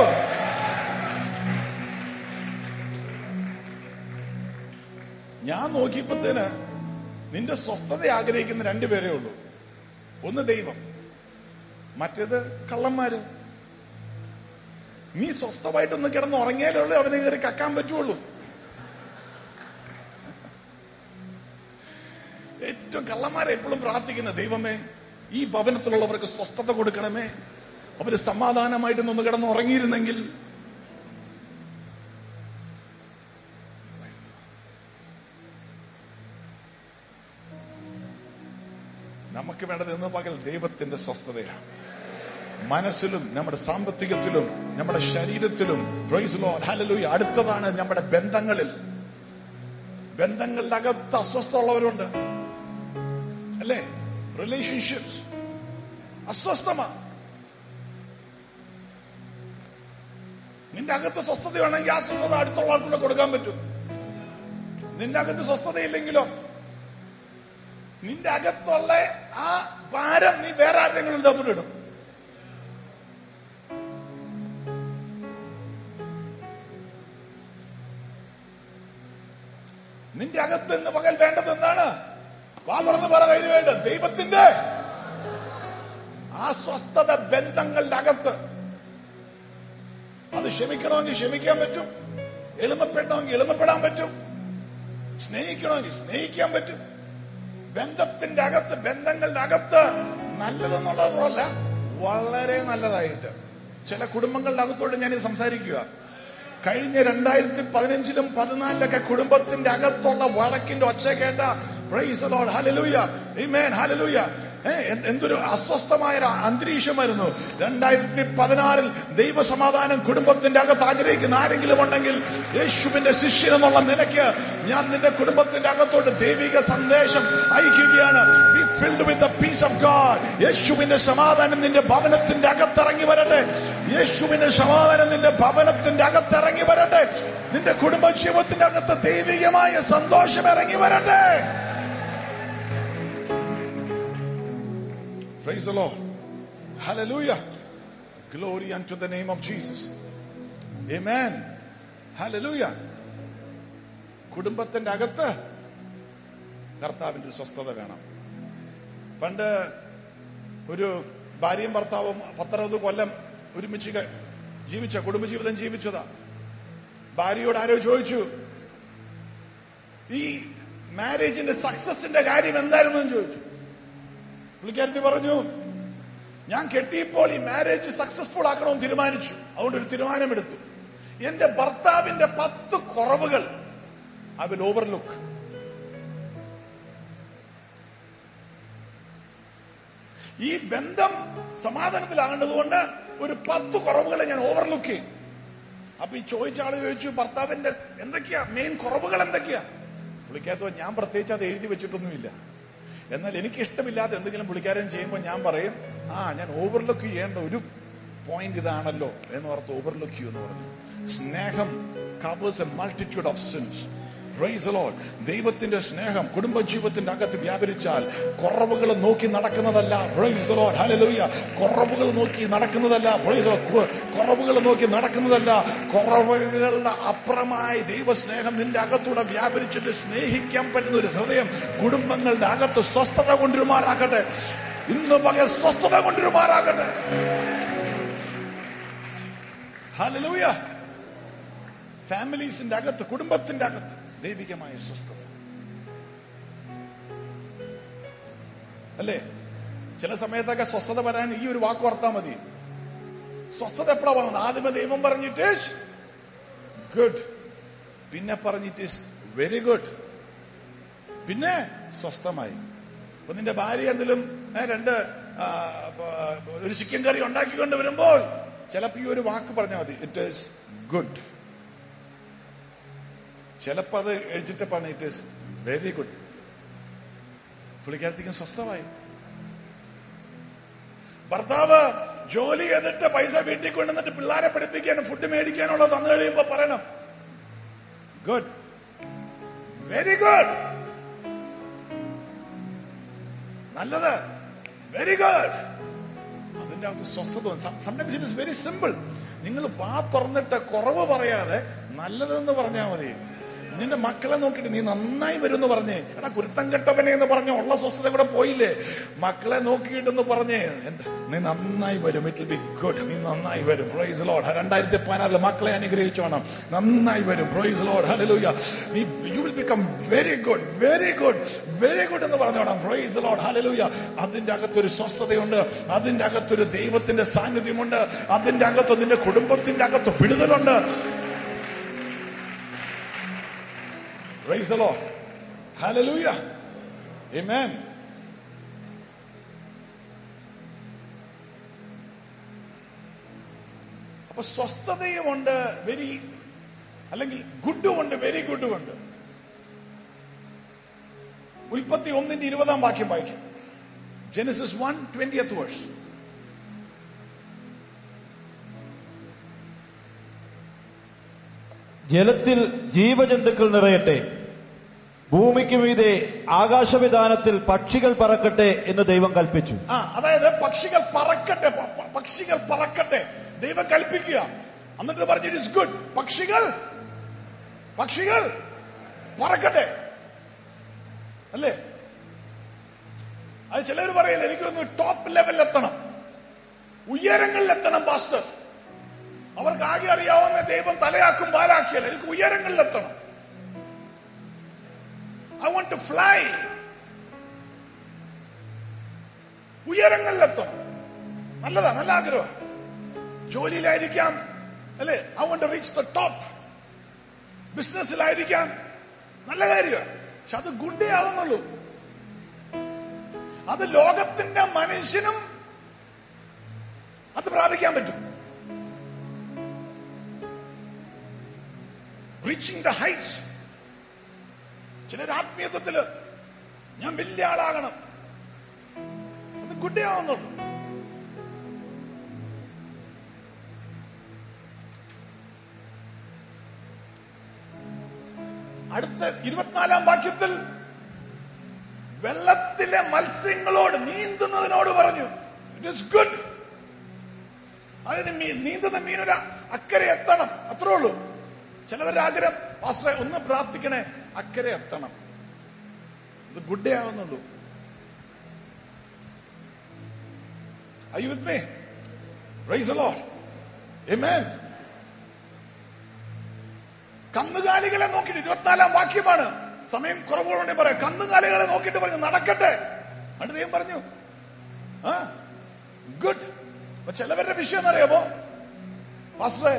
ഞാൻ നോക്കിയപ്പോഴത്തേന് നിന്റെ സ്വസ്ഥത ആഗ്രഹിക്കുന്ന രണ്ടുപേരേ ഉള്ളൂ ഒന്ന് ദൈവം മറ്റേത് കള്ളന്മാര് നീ സ്വസ്ഥമായിട്ടൊന്ന് കിടന്ന് ഉറങ്ങിയാലേ ഉള്ളൂ അവനെ കയറി കക്കാൻ പറ്റുള്ളൂ ഏറ്റവും കള്ളന്മാരെ എപ്പോഴും പ്രാർത്ഥിക്കുന്ന ദൈവമേ ഈ ഭവനത്തിലുള്ളവർക്ക് സ്വസ്ഥത കൊടുക്കണമേ അവര് സമാധാനമായിട്ടൊന്ന് കിടന്ന് ഉറങ്ങിയിരുന്നെങ്കിൽ നമുക്ക് വേണ്ടത് ഇന്ന് പകൽ ദൈവത്തിന്റെ സ്വസ്ഥതയാണ് മനസ്സിലും നമ്മുടെ സാമ്പത്തികത്തിലും നമ്മുടെ ശരീരത്തിലും പ്രൈസ് ലോ ഹലലൂയ അടുത്തതാണ് നമ്മുടെ ബന്ധങ്ങളിൽ ബന്ധങ്ങളുടെ അകത്ത് അസ്വസ്ഥമുള്ളവരുണ്ട് അല്ലേ റിലേഷൻഷിപ്സ് അസ്വസ്ഥമാ നിന്റെ അകത്ത് സ്വസ്ഥതയാണെങ്കിൽ ആ സ്വസ്ഥത അടുത്തുള്ള ആൾക്കൂടെ കൊടുക്കാൻ പറ്റും നിന്റെ അകത്ത് സ്വസ്ഥതയില്ലെങ്കിലോ നിന്റെ അകത്തുള്ള ആ ഭാരം നീ വേറെ ആരെങ്കിലും അതിലൂടെ ഇടും നിന്റെ അകത്ത് നിന്ന് പകൽ വേണ്ടത് എന്താണ് വാ തുറന്ന് പറ കയ്യിൽ വേണ്ട ദൈവത്തിന്റെ ആ സ്വസ്ഥത ബന്ധങ്ങളുടെ അകത്ത് അത് ക്ഷമിക്കണമെങ്കിൽ ക്ഷമിക്കാൻ പറ്റും എളിമപ്പെടണമെങ്കിൽ എളിമപ്പെടാൻ പറ്റും സ്നേഹിക്കണമെങ്കിൽ സ്നേഹിക്കാൻ പറ്റും ബന്ധത്തിന്റെ അകത്ത് ബന്ധങ്ങളുടെ അകത്ത് നല്ലതെന്നുള്ളതല്ല വളരെ നല്ലതായിട്ട് ചില കുടുംബങ്ങളുടെ അകത്തോട് ഞാൻ സംസാരിക്കുക കഴിഞ്ഞ രണ്ടായിരത്തി പതിനഞ്ചിലും പതിനാലിലൊക്കെ കുടുംബത്തിന്റെ അകത്തുള്ള വഴക്കിന്റെ ഒച്ച കേട്ട praise Lord hallelujah Amen, hallelujah ഏ, എന്ത് എന്തൊരു അസ്വസ്ഥമായ ഒരു അന്തരീക്ഷമായിരുന്നു രണ്ടായിരത്തി പതിനാറിൽ ദൈവസമാധാനം കുടുംബത്തിന്റെ അകത്ത് ആഗ്രഹിക്കുന്ന ആരെങ്കിലും ഉണ്ടെങ്കിൽ യേശുവിന്റെ ശിഷ്യൻ എന്നുള്ള നിലയ്ക്ക് ഞാൻ നിന്റെ കുടുംബത്തിന്റെ അകത്തോട്ട് ദൈവിക സന്ദേശം അയക്കുകയാണ് be filled with the peace of God യേശുവിന്റെ സമാധാനം നിന്റെ ഭവനത്തിന്റെ അകത്തിറങ്ങി വരട്ടെ യേശുവിന്റെ സമാധാനം നിന്റെ ഭവനത്തിന്റെ അകത്തിറങ്ങി വരട്ടെ നിന്റെ കുടുംബ ജീവിതത്തിന്റെ അകത്ത് ദൈവികമായ സന്തോഷം ഇറങ്ങി വരട്ടെ Praise the Lord. Hallelujah. Glory unto the name of Jesus. Amen. Hallelujah. കുടുംബത്തിന്റെ അകത്ത് കർത്താവിന്റെ ഒരു സ്വസ്ഥത വേണം പണ്ട് ഒരു ഭാര്യയും ഭർത്താവും പത്തറുപത് കൊല്ലം ഒരുമിച്ച് ക- ജീവിച്ച കുടുംബജീവിതം ജീവിച്ചതാ ഭാര്യയോട് ആരോ ചോദിച്ചു ഈ മാരേജിന്റെ സക്സസിന്റെ കാര്യം എന്തായിരുന്നു എന്ന് ചോദിച്ചു പുള്ളിക്കാരത്തി പറഞ്ഞു ഞാൻ കെട്ടിയപ്പോൾ ഈ മാരേജ് സക്സസ്ഫുൾ ആക്കണമെന്ന് തീരുമാനിച്ചു അതുകൊണ്ട് ഒരു തീരുമാനമെടുത്തു എന്റെ ഭർത്താവിന്റെ പത്ത് കുറവുകൾ ഐ വിൽ ഓവർലുക്ക് ഈ ബന്ധം സമാധാനത്തിലാകേണ്ടതുകൊണ്ട് ഒരു പത്ത് കുറവുകളെ ഞാൻ ഓവർലുക്ക് ചെയ്യും അപ്പൊ ഈ ചോദിച്ച ആള് ചോദിച്ചു ഭർത്താവിന്റെ എന്തൊക്കെയാ മെയിൻ കുറവുകൾ എന്തൊക്കെയാ പുള്ളിക്കകത്ത് ഞാൻ പ്രത്യേകിച്ച് അത് എഴുതി വെച്ചിട്ടൊന്നുമില്ല എന്നാൽ എനിക്ക് ഇഷ്ടമില്ലാത്ത എന്തെങ്കിലും പുള്ളിക്കാരൻ ചെയ്യുമ്പോൾ ഞാൻ പറയും ആ ഞാൻ ഓവർലുക്ക് ചെയ്യേണ്ട ഒരു പോയിന്റ് ഇതാണല്ലോ എന്ന് ഓർത്ത് ഓവർലുക്ക് ചെയ്യൂ എന്ന് പറഞ്ഞു സ്നേഹം covers a multitude of sins praise Lord ദൈവത്തിന്റെ സ്നേഹം കുടുംബജീവിതത്തിന്റെ അകത്ത് വ്യാപരിച്ചാൽ കുറവുകൾ നോക്കി നടക്കുന്നതല്ല പ്രൈസ് ലോഡ് ഹല്ലേലൂയ കുറവുകൾ നോക്കി നടക്കുന്നതല്ല പ്രൈസ് കുറവുകൾ നോക്കി നടക്കുന്നതല്ല കുറവുകളുടെ അപ്പുറമായി ദൈവസ്നേഹം നിന്റെ അകത്തൂടെ വ്യാപരിച്ചിട്ട് സ്നേഹിക്കാൻ പറ്റുന്ന ഒരു ഹൃദയം കുടുംബങ്ങളുടെ അകത്ത് സ്വസ്ഥത കൊണ്ടുവരുമാറാക്കട്ടെ ഇന്ന് പകൽ സ്വസ്ഥത കൊണ്ടുവരുമാറാക്കട്ടെ ഹല്ലേലൂയ ഫാമിലീസിന്റെ അകത്ത് കുടുംബത്തിന്റെ അകത്ത് ദൈവികമായ സ്വസ്ഥത അല്ലേ ചില സമയത്തൊക്കെ സ്വസ്ഥത വരാൻ ഈ ഒരു വാക്ക് ഓർത്താൽ മതി സ്വസ്ഥത എപ്പോഴാ വന്നത് ആദ്യമേ ദൈവം പറഞ്ഞിട്ട് ഗുഡ് പിന്നെ പറഞ്ഞിട്ട് വെരി ഗുഡ് പിന്നെ സ്വസ്ഥമായി അപ്പൊ നിന്റെ ഭാര്യ എന്തെങ്കിലും ഏ, രണ്ട് ആ, പ- ഒരു ചിക്കൻ കറി ഉണ്ടാക്കിക്കൊണ്ട് വരുമ്പോൾ ചിലപ്പോ ഈ ഒരു വാക്ക് പറഞ്ഞാൽ മതി ഇറ്റ് ഈസ് ഗുഡ് ചിലപ്പോ അത് എഴുതിട്ട് പറഞ്ഞ ഇറ്റ് ഈസ് വെരി ഗുഡ് പുള്ളിക്കാരത്തേക്കും സ്വസ്ഥമായി ഭർത്താവ് ജോലി ചെയ്തിട്ട് പൈസ വീട്ടിൽ കൊണ്ടുവന്നിട്ട് പിള്ളേരെ പഠിപ്പിക്കാനും ഫുഡ് മേടിക്കാനുള്ളത് തന്നു കഴിയുമ്പോ പറയണം ഗുഡ് വെരി ഗുഡ് നല്ലത് വെരി ഗുഡ് അതിന്റെ അകത്ത് സ്വസ്ഥത sometimes it is very simple നിങ്ങൾ വാ തുറന്നിട്ട് കുറവ് പറയാതെ നല്ലതെന്ന് പറഞ്ഞാൽ മതി നിന്റെ മക്കളെ നോക്കിയിട്ട് നീ നന്നായി വരും എന്ന് പറഞ്ഞേ എടാ കുരുത്തം കെട്ടവനെ എന്ന് പറഞ്ഞ ഉള്ള സ്വസ്ഥത കൂടെ പോയില്ലേ മക്കളെ നോക്കിയിട്ടെന്ന് പറഞ്ഞേ എന്റെ- നീ നന്നായി വരും ഇറ്റ് വിൽ ബി ഗുഡ് നീ നന്നായി വരും പ്രൊയ്സ് ലോഡ് രണ്ടായിരത്തി പതിനാറില് മക്കളെ അനുഗ്രഹിച്ചോണം നന്നായി വരും പ്രൊയ്സ് ലോഡ് ഹലലൂയ നീ you will become very good very good very good എന്ന് പറഞ്ഞോണം പ്രൊയ്സ് ലോഡ് ഹലലൂയ അതിന്റെ അകത്തൊരു സ്വസ്ഥതയുണ്ട് അതിന്റെ അകത്തൊരു ദൈവത്തിന്റെ സാന്നിധ്യമുണ്ട് അതിന്റെ അകത്ത് നിന്റെ കുടുംബത്തിന്റെ അകത്ത് വിടുതലുണ്ട് Praise the Lord. Hallelujah. Amen. അപ്പൊ സ്വസ്ഥതയുമുണ്ട് വെരി അല്ലെങ്കിൽ ഗുഡുമുണ്ട് വെരി ഗുഡുമുണ്ട് ഉൽപ്പത്തി ഒന്നിന്റെ ഇരുപതാം വാക്യം വായിക്കും ജെനസിസ് വൺ ട്വന്റിയത്ത് വേഴ്സ് ജലത്തിൽ ജീവജന്തുക്കൾ നിറയട്ടെ ഭൂമിക്ക് മീതെ ആകാശവിധാനത്തിൽ പക്ഷികൾ പറക്കട്ടെ എന്ന് ദൈവം കൽപ്പിച്ചു ആ അതായത് പക്ഷികൾ പറക്കട്ടെ പ- പ- പക്ഷികൾ പറക്കട്ടെ ദൈവം കൽപ്പിക്കുക എന്നിട്ട് പറഞ്ഞു ഇറ്റ് ഇസ് ഗുഡ് പക്ഷികൾ പക്ഷികൾ പറക്കട്ടെ അല്ലേ അത് ചിലർ പറയില്ല എനിക്കൊന്ന് ടോപ്പ് ലെവലിൽ എത്തണം ഉയരങ്ങളിൽ എത്തണം പാസ്റ്റർ അവർക്ക് ആകെ അറിയാവുന്ന ദൈവം തലയാക്കും പാലാക്കിയല്ല എനിക്ക് ഉയരങ്ങളിൽ എത്തണം ഐ വോണ്ട് ടു ഫ്ലൈ ഉയരങ്ങളിലെത്തണം നല്ലതാ നല്ല ആഗ്രഹം ജോലിയിലായിരിക്കാം അല്ലെ I want reach the top ബിസിനസ്സിലായിരിക്കാം നല്ല കാര്യമാണ് പക്ഷെ അത് ഗുഡേ ആവുന്നുള്ളൂ അത് ലോകത്തിന്റെ മനുഷ്യനും അത് പ്രാപിക്കാൻ പറ്റും റീച്ചിങ് ദ ഹൈറ്റ്സ് ചിലർ ആത്മീയത്വത്തില് ഞാൻ വലിയ ആളാകണം അത് ഗുഡേ ആവുന്നുള്ളൂ അടുത്ത ഇരുപത്തിനാലാം വാക്യത്തിൽ വെള്ളത്തിലെ മത്സ്യങ്ങളോട് നീന്തുന്നതിനോട് പറഞ്ഞു ഇറ്റ് ഇസ് ഗുഡ് അതായത് മീ- നീന്തുന്ന മീനൊരു അക്കരെ എത്തണം അത്രേ ഉള്ളൂ ചിലവരുടെ ആഗ്രഹം പാസ്റ്ററെ ഒന്ന് പ്രാർത്ഥിക്കണേ അക്കരെ എത്തണം ഇത് ഗുഡേ ആവുന്നുള്ളൂ Are you with me? Praise the Lord. Amen. കന്നുകാലികളെ നോക്കിയിട്ട് ഇരുപത്തിനാലാം വാക്യമാണ് സമയം കുറവുകളുണ്ടെ പറയാം കന്നുകാലികളെ നോക്കിയിട്ട് പറഞ്ഞു നടക്കട്ടെ അടുത്ത ദൈവം പറഞ്ഞു ആ ഗുഡ് അപ്പൊ ചിലവരുടെ വിഷയം എന്നറിയാമോ പാസ്റ്ററെ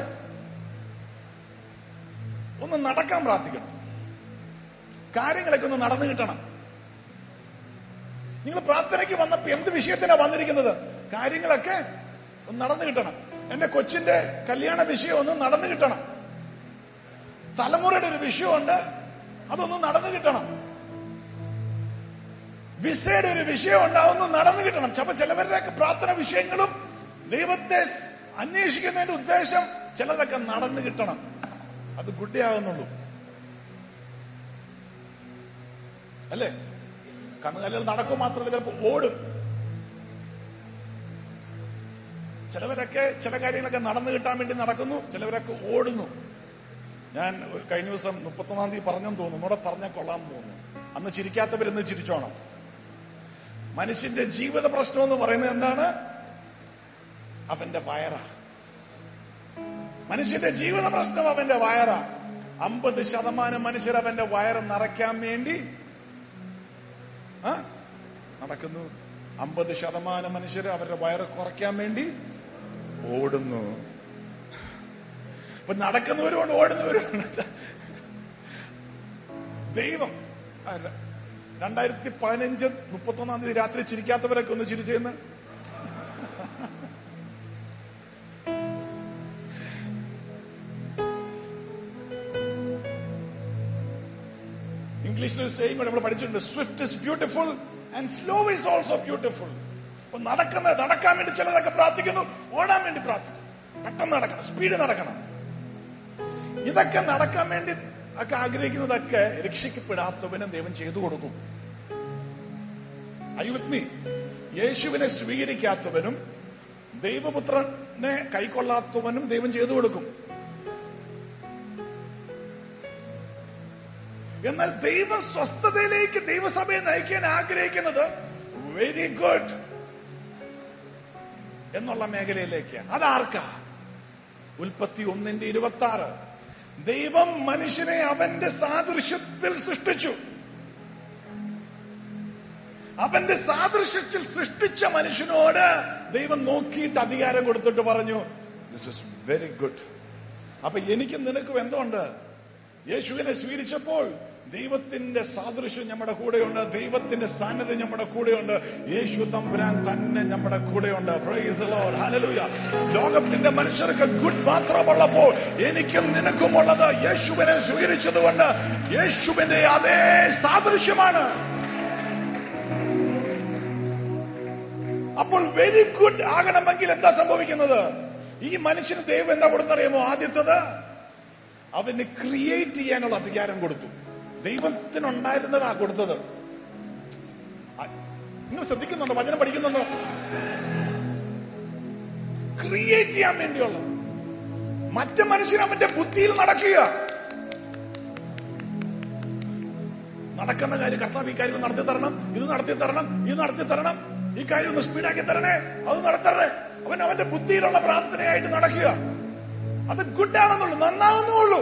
ഒന്ന് നടക്കാൻ പ്രാർത്ഥിക്കണം കാര്യങ്ങളൊക്കെ ഒന്ന് നടന്നു കിട്ടണം നിങ്ങൾ പ്രാർത്ഥനയ്ക്ക് വന്നപ്പോ എന്ത് വിഷയത്തിനാ വന്നിരിക്കുന്നത് കാര്യങ്ങളൊക്കെ ഒന്ന് നടന്നു കിട്ടണം എന്റെ കൊച്ചിന്റെ കല്യാണ വിഷയം ഒന്ന് നടന്നു കിട്ടണം തലമുറയുടെ ഒരു വിഷയമുണ്ട് അതൊന്ന് നടന്നു കിട്ടണം വിസയുടെ ഒരു വിഷയമുണ്ട് അതൊന്ന് നടന്നു കിട്ടണം അപ്പൊ ചിലവരുടെയൊക്കെ പ്രാർത്ഥന വിഷയങ്ങളും ദൈവത്തെ അന്വേഷിക്കുന്നതിന്റെ ഉദ്ദേശം ചിലതൊക്കെ നടന്നു കിട്ടണം അത് ഗുഡിയാവുന്നുള്ളൂ അല്ലേ കന്നുകാലികൾ നടക്കും മാത്രമല്ല ചിലപ്പോൾ ഓടും ചിലവരൊക്കെ ചില കാര്യങ്ങളൊക്കെ നടന്നു കിട്ടാൻ വേണ്ടി നടക്കുന്നു ചിലവരൊക്കെ ഓടുന്നു ഞാൻ ഒരു കഴിഞ്ഞ ദിവസം മുപ്പത്തൊന്നാം തീയതി പറഞ്ഞെന്ന് തോന്നുന്നു ഇവിടെ പറഞ്ഞാൽ കൊള്ളാൻ തോന്നുന്നു അന്ന് ചിരിക്കാത്തവരെന്ന് ചിരിച്ചോണം മനുഷ്യന്റെ ജീവിത പ്രശ്നം എന്ന് പറയുന്നത് എന്താണ് അവന്റെ വയറ മനുഷ്യന്റെ ജീവിത പ്രശ്നം അവന്റെ വയറ അമ്പത് ശതമാനം മനുഷ്യർ അവന്റെ വയറ് നിറയ്ക്കാൻ വേണ്ടി ആ? നടക്കുന്നു അമ്പത് ശതമാനം മനുഷ്യർ അവരുടെ വയറ് കുറയ്ക്കാൻ വേണ്ടി ഓടുന്നു ഇപ്പൊ നടക്കുന്നവരുമുണ്ട് ഓടുന്നവരുമുണ്ട് ദൈവം ആ, ര- രണ്ടായിരത്തി പതിനഞ്ച് മുപ്പത്തൊന്നാം തീയതി രാത്രി ചിരിക്കാത്തവരൊക്കെ ഒന്ന് ചിരിച്ചെന്ന് ഇംഗ്ലീഷിൽ ഒരു സെയിം നമ്മൾ പഠിച്ചിട്ടുണ്ട് swift is beautiful and slow is also beautiful അപ്പൊ നടക്കുന്ന നടക്കാൻ വേണ്ടി ചിലരൊക്കെ പ്രാർത്ഥിക്കുന്നു ഓടാൻ വേണ്ടി പ്രാർത്ഥിക്കുന്നു പെട്ടെന്ന് നടക്കണം സ്പീഡ് നടക്കണം ഇതൊക്കെ നടക്കാൻ വേണ്ടി ഒക്കെ ആഗ്രഹിക്കുന്നതൊക്കെ രക്ഷിക്കപ്പെടാത്തവനും ദൈവം ചെയ്തു കൊടുക്കും Are you with me? യേശുവിനെ സ്വീകരിക്കാത്തവനും ദൈവപുത്രനെ കൈക്കൊള്ളാത്തവനും ദൈവം ചെയ്തു കൊടുക്കും എന്നാൽ ദൈവ സ്വസ്ഥതയിലേക്ക് ദൈവസഭയെ നയിക്കാൻ ആഗ്രഹിക്കുന്നത് വെരി ഗുഡ് എന്നുള്ള മേഖലയിലേക്ക് അതാർക്കാ ഉൽപ്പത്തി ഒന്നിന്റെ ഇരുപത്തി ആറ് ദൈവം മനുഷ്യനെ അവന്റെ സാദൃശ്യത്തിൽ സൃഷ്ടിച്ചു അവന്റെ സാദൃശ്യത്തിൽ സൃഷ്ടിച്ച മനുഷ്യനോട് ദൈവം നോക്കിയിട്ട് അധികാരം കൊടുത്തിട്ട് പറഞ്ഞു ദിസ് ഇസ് വെരി ഗുഡ് അപ്പൊ എനിക്കും നിനക്കും എന്തുണ്ട് യേശുവിനെ സ്വീകരിച്ചപ്പോൾ ദൈവത്തിന്റെ സാദൃശ്യം നമ്മുടെ കൂടെയുണ്ട് ദൈവത്തിന്റെ സാന്നിധ്യം നമ്മുടെ കൂടെയുണ്ട് യേശു തമ്പുരാൻ തന്നെ നമ്മുടെ കൂടെയുണ്ട് Praise the Lord. Hallelujah. ലോകത്തിന്റെ മനുഷ്യർക്ക് ഗുഡ് മാത്രമുള്ളപ്പോൾ എനിക്കും നിനക്കുമുള്ളത് യേശുവിനെ സ്വീകരിച്ചതുകൊണ്ട് യേശുവിന്റെ അതേ സാദൃശ്യമാണ് അപ്പോൾ വെരി ഗുഡ് ആകണമെങ്കിൽ എന്താ സംഭവിക്കുന്നത് ഈ മനുഷ്യന് ദൈവം എന്താ കൊടുത്തറിയാമോ ആദ്യത്തത് അവന് ക്രിയേറ്റ് ചെയ്യാനുള്ള അധികാരം കൊടുത്തു ദൈവത്തിനുണ്ടായിരുന്നതാ കൊടുത്തത് ആ- നിങ്ങൾ ശ്രദ്ധിക്കുന്നുണ്ടോ വചനം പഠിക്കുന്നുണ്ടോ ക്രിയേറ്റ് ചെയ്യാൻ വേണ്ടിയുള്ളത് മറ്റു മനുഷ്യൻ അവന്റെ ബുദ്ധിയിൽ നടക്കുക നടക്കുന്ന കാര്യം കർത്താവ് ഈ കാര്യം നടത്തി തരണം ഇത് നടത്തി തരണം ഇത് നടത്തി തരണം ഈ കാര്യം ഒന്ന് സ്പീഡാക്കി തരണേ അത് നടത്തരണേ അവൻ അവന്റെ ബുദ്ധിയിലുള്ള പ്രാർത്ഥനയായിട്ട് നടക്കുക അത് ഗുഡാണെന്നുള്ളൂ നന്നാവുന്നുള്ളൂ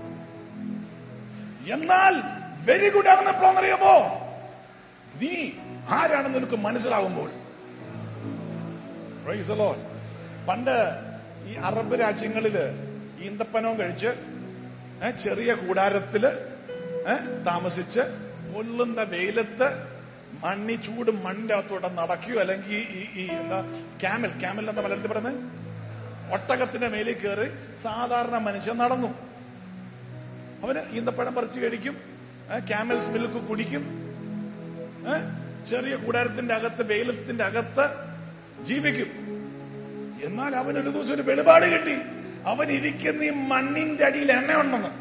എന്നാൽ വെരി ഗുഡ് ആണെന്ന് എപ്പോഴെന്നറിയാമോ നീ ആരാണെന്ന് നിനക്ക് മനസ്സിലാകുമ്പോൾ Praise the Lord. പണ്ട് ഈ അറബ് രാജ്യങ്ങളില് ഈന്തപ്പനവും കഴിച്ച് ഏ, ചെറിയ കൂടാരത്തില് ഏ, താമസിച്ച് പൊള്ളുന്ന വെയിലത്ത് മണ്ണി ചൂട് മണ്ണിന്റെ അകത്തൂടെ നടക്കുകയോ അല്ലെങ്കിൽ ഈ- ഈ ഈ എന്താ ക്യാമൽ ക്യാമൽ എന്താ മലയാളത്തിൽ പറയുന്നത് ഒട്ടകത്തിന്റെ മേലിൽ കയറി സാധാരണ മനുഷ്യൻ നടന്നു അവന് ഈന്തപ്പഴം പറിച്ചു കഴിക്കും ക്യാമൽസ് മിൽക്ക് കുടിക്കും ഏ? ചെറിയ കൂടാരത്തിന്റെ അകത്ത് വെയിലത്തിന്റെ അകത്ത് ജീവിക്കും എന്നാൽ അവൻ ഒരു ദിവസം ഒരു വെളിപാട് കിട്ടി അവൻ ഇരിക്കുന്ന ഈ മണ്ണിന്റെ അടിയിൽ എണ്ണയുണ്ടെന്ന്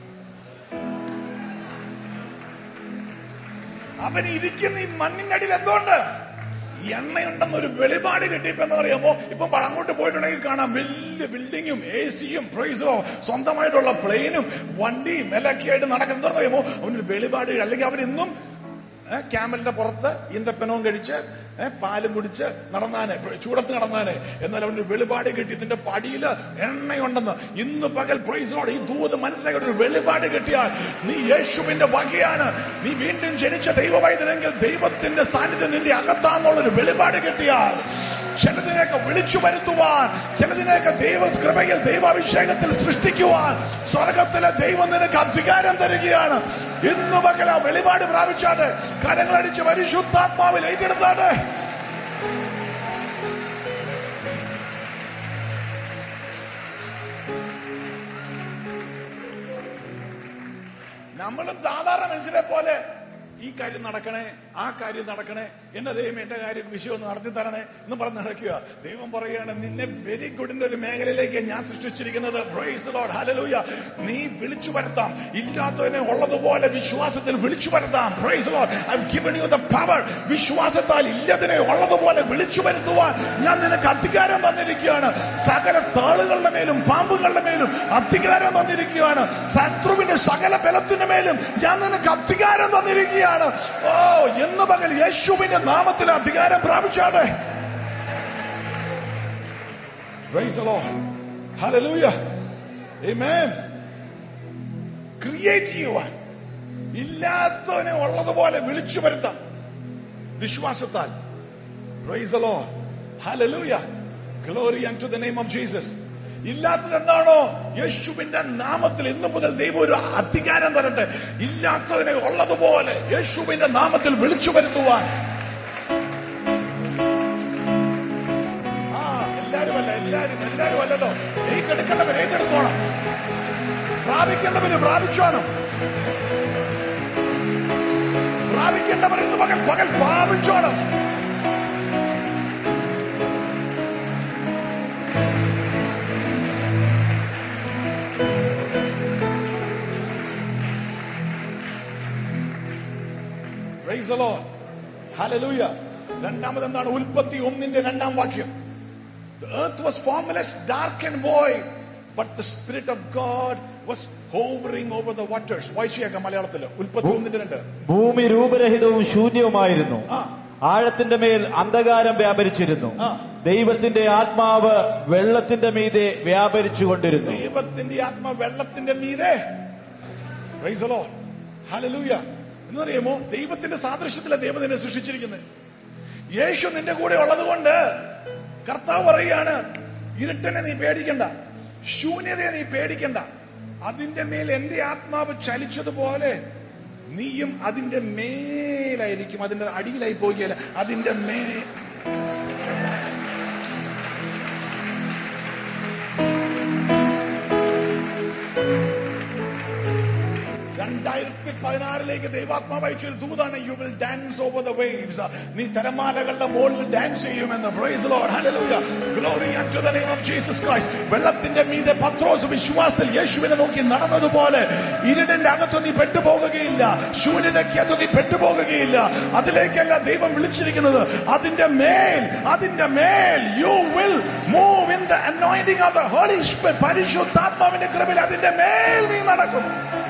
അവൻ ഇരിക്കുന്ന ഈ മണ്ണിന്റെ അടിയിൽ എന്തുകൊണ്ട് ഈ എണ്ണയുണ്ടെന്ന് ഒരു വെളിപാട് കിട്ടിയപ്പോ എന്താ പറയുമ്പോ ഇപ്പൊ അങ്ങോട്ട് പോയിട്ടുണ്ടെങ്കിൽ കാണാം വലിയ ബിൽഡിങ്ങും എ സിയും പ്രൈസോ സ്വന്തമായിട്ടുള്ള പ്ലെയിനും വണ്ടിയും എല്ലൊക്കെ ആയിട്ട് നടക്കുന്നത് പറയുമ്പോ അവനൊരു വെളിപാട് അല്ലെങ്കിൽ അവൻ ഇന്നും ഏ, ക്യാമലിന്റെ പുറത്ത് ഈന്തപ്പനവും കഴിച്ച് ഏ, പാലും കുടിച്ച് നടന്നാനെ ചൂടത്ത് നടന്നാനെ എന്നാൽ അവന് വെളിപാട് കിട്ടി ഇതിന്റെ പടിയില് എണ്ണയുണ്ടെന്ന് ഇന്ന് പകൽ പ്രൈസോട് ഈ ദൂത് മനസ്സിലാക്കി ഒരു വെളിപാട് കിട്ടിയാൽ നീ യേശുവിന്റെ വകയാണ് നീ വീണ്ടും ജനിച്ച ദൈവവൈദ്യനെങ്കിൽ ദൈവത്തിന്റെ സാന്നിധ്യം നിന്റെ അകത്താന്നുള്ളൊരു വെളിപാട് കിട്ടിയാൽ ചിലതിനെയൊക്കെ വിളിച്ചു വരുത്തുവാൻ ചിലതിനെയൊക്കെ ദൈവ കൃപയിൽ ദൈവാഭിഷേകത്തിൽ സൃഷ്ടിക്കുവാൻ സ്വർഗത്തിലെ ദൈവം നിനക്ക് അധികാരം തരികയാണ് ഇന്ന് പകൽ ആ വെളിപാട് പ്രാപിച്ചാട്ടെ കരങ്ങളടിച്ച് പരിശുദ്ധാത്മാവിൽ ഏറ്റെടുത്താട്ടെ നമ്മളും സാധാരണ മനുഷ്യരെ പോലെ ഈ കാര്യം നടക്കണേ ആ കാര്യം നടക്കണേ എന്റെ ദൈവം എന്റെ കാര്യം വിഷയം ഒന്ന് നടത്തി തരണേ എന്ന് പറഞ്ഞ് നടക്കുക ദൈവം പറയുകയാണ് നിന്നെ വെരി ഗുഡിന്റെ ഒരു മേഖലയിലേക്ക് ഞാൻ സൃഷ്ടിച്ചിരിക്കുന്നത് Praise the Lord. Hallelujah. നീ വിളിച്ചു വരുത്താം ഇല്ലാത്തതിനെ ഉള്ളതുപോലെ വിശ്വാസത്തിൽ വിളിച്ചു വരുത്താം Praise the Lord. I've given you the power. വിശ്വാസത്താൽ ഇല്ലതിനെ ഉള്ളതുപോലെ വിളിച്ചു വരുത്തുവാൻ ഞാൻ നിനക്ക് അധികാരം തന്നിരിക്കുകയാണ് സകല താളുകളുടെ മേലും പാമ്പുകളുടെ മേലും അധികാരം തന്നിരിക്കുകയാണ് ശത്രുവിന്റെ സകല ബലത്തിന്റെ മേലും ഞാൻ നിനക്ക് അധികാരം തന്നിരിക്കുകയാണ് ഓ എന്ന് പകൽ യേശുവിന്റെ നാമത്തിൽ അധികാരം പ്രാപിച്ചാട്ടെ Praise the Lord. Hallelujah. Amen. Create ചെയ്യുവാൻ ഇല്ലാത്തതിനെ ഉള്ളതുപോലെ വിളിച്ചു വരുത്താം വിശ്വാസത്താൽ Praise the Lord. Hallelujah. Glory unto the name of Jesus. ഇല്ലാത്തത് എന്താണോ യേശുവിന്റെ നാമത്തിൽ ഇന്നു മുതൽ ദൈവം ഒരു അധികാരം തരട്ടെ ഇല്ലാത്തതിനെ ഉള്ളതുപോലെ യേശുവിന്റെ നാമത്തിൽ വിളിച്ചു വരുത്തുവാൻ ആ എല്ലാരും അല്ല എല്ലാരും എല്ലാരും അല്ലല്ലോ ഏറ്റെടുക്കേണ്ടവർ ഏറ്റെടുത്തോണം പ്രാപിക്കേണ്ടവര് പ്രാപിച്ചോണം പ്രാപിക്കേണ്ടവർ ഇന്ന് പകൽ പകൽ പ്രാപിച്ചോണം Praise the Lord. Hallelujah. രണ്ടാമത് എന്താണ് ഉൽപ്പത്തി ഒന്നിന്റെ രണ്ടാം വാക്യം The earth was formless, dark and void, but the Spirit of God was hovering over the waters. വായിച്ചേക്കാം മലയാളത്തില് ഉൽപ്പത്തി ഒന്നിന്റെ രണ്ട് ഭൂമി രൂപരഹിതവും ശൂന്യവുമായിരുന്നു ആ. ആഴത്തിന്റെ മേൽ അന്ധകാരം വ്യാപരിച്ചിരുന്നു ആ. ദൈവത്തിന്റെ ആത്മാവ് വെള്ളത്തിന്റെ മീതെ വ്യാപരിച്ചുകൊണ്ടിരുന്നു ദൈവത്തിന്റെ ആത്മ വെള്ളത്തിന്റെ മീതെ Praise the Lord. Hallelujah. എന്നറിയാമോ ദൈവത്തിന്റെ സാദൃശ്യത്തിലെ ദൈവം നിന്നെ സൃഷ്ടിച്ചിരിക്കുന്നത് യേശു നിന്റെ കൂടെ ഉള്ളത് കൊണ്ട് കർത്താവ് പറയുകയാണ് ഇരുട്ടനെ നീ പേടിക്കണ്ട ശൂന്യതയെ നീ പേടിക്കണ്ട അതിന്റെ മേൽ എന്റെ ആത്മാവ് ചലിച്ചതുപോലെ നീയും അതിന്റെ മേലായിരിക്കും അതിന്റെ അടിയിലായി പോകുകയില്ല അതിന്റെ മേ രണ്ടായിരത്തി പതിനാറിലേക്ക് ദൈവാത്മാവ് അയച്ചൊരു ദൂതാണ് you will dance over the waves നീ തിരമാലകളുടെ മുകളിൽ ഡാൻസ് ചെയ്യുമെന്ന് praise Lord hallelujah glory to the name of Jesus Christ വെള്ളത്തിന്റെ മീതെ പത്രോസ് വിശ്വാസത്തിൽ യേശുവിനെ നോക്കി നടന്നതുപോലെ ഇരുടിന്റെ അകത്ത് നീ പെട്ടുപോകുകയില്ല ശൂന്യതയ്ക്കകത്ത് നീ പെട്ടുപോകുകയില്ല അതിലേക്കല്ല ദൈവം വിളിച്ചിരിക്കുന്നത് അതിന്റെ മേൽ അതിന്റെ മേൽ you will move in the anointing of the Holy Spirit പരിശുദ്ധാത്മാവിന്റെ കൃപയിൽ അതിന്റെ മേൽ നീ നടക്കും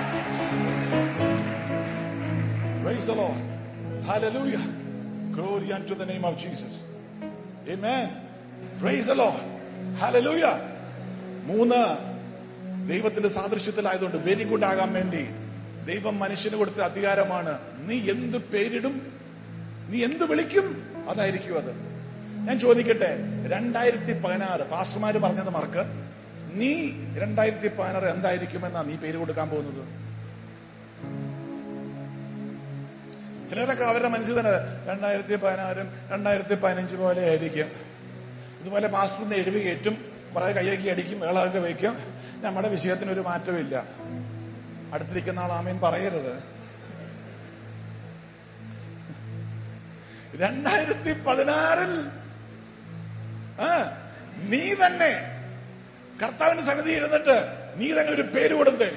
Praise the Lord. Hallelujah. Glory unto the name of Jesus. Amen. Praise the Lord. Hallelujah. മൂന്ന് ദൈവത്തിന്റെ സാദൃശ്യത്തിലായതുകൊണ്ട് വെരി ഗുഡ് ആകാൻ വേണ്ടി ദൈവം മനുഷ്യന് കൊടുത്ത അധികാരമാണ് നീ എന്ത് പേരിടും നീ എന്ത് വിളിക്കും അതായിരിക്കും അത് ഞാൻ ചോദിക്കട്ടെ രണ്ടായിരത്തി പതിനാറ് പാസ്റ്റർമാര് പറഞ്ഞത് മറക്ക് നീ രണ്ടായിരത്തി പതിനാറ് എന്തായിരിക്കുമെന്നാ നീ പേര് കൊടുക്കാൻ പോകുന്നത് ചിലരൊക്കെ അവരുടെ മനസ്സിൽ തന്നെ രണ്ടായിരത്തി പതിനാറും രണ്ടായിരത്തി പതിനഞ്ച് പോലെ ആയിരിക്കും ഇതുപോലെ മാസ്റ്ററിന്റെ എഴുതി കയറ്റും കുറെ കയ്യൊക്കെ അടിക്കും വേളമൊക്കെ വയ്ക്കും നമ്മുടെ വിഷയത്തിന് ഒരു മാറ്റമില്ല അടുത്തിരിക്കുന്ന ആൾ ആമീൻ പറയരുത് രണ്ടായിരത്തി പതിനാറിൽ ആ, നീ തന്നെ കർത്താവിന് സന്നിധി ഇരുന്നിട്ട് നീ തന്നെ ഒരു പേര് കൊടുത്തേ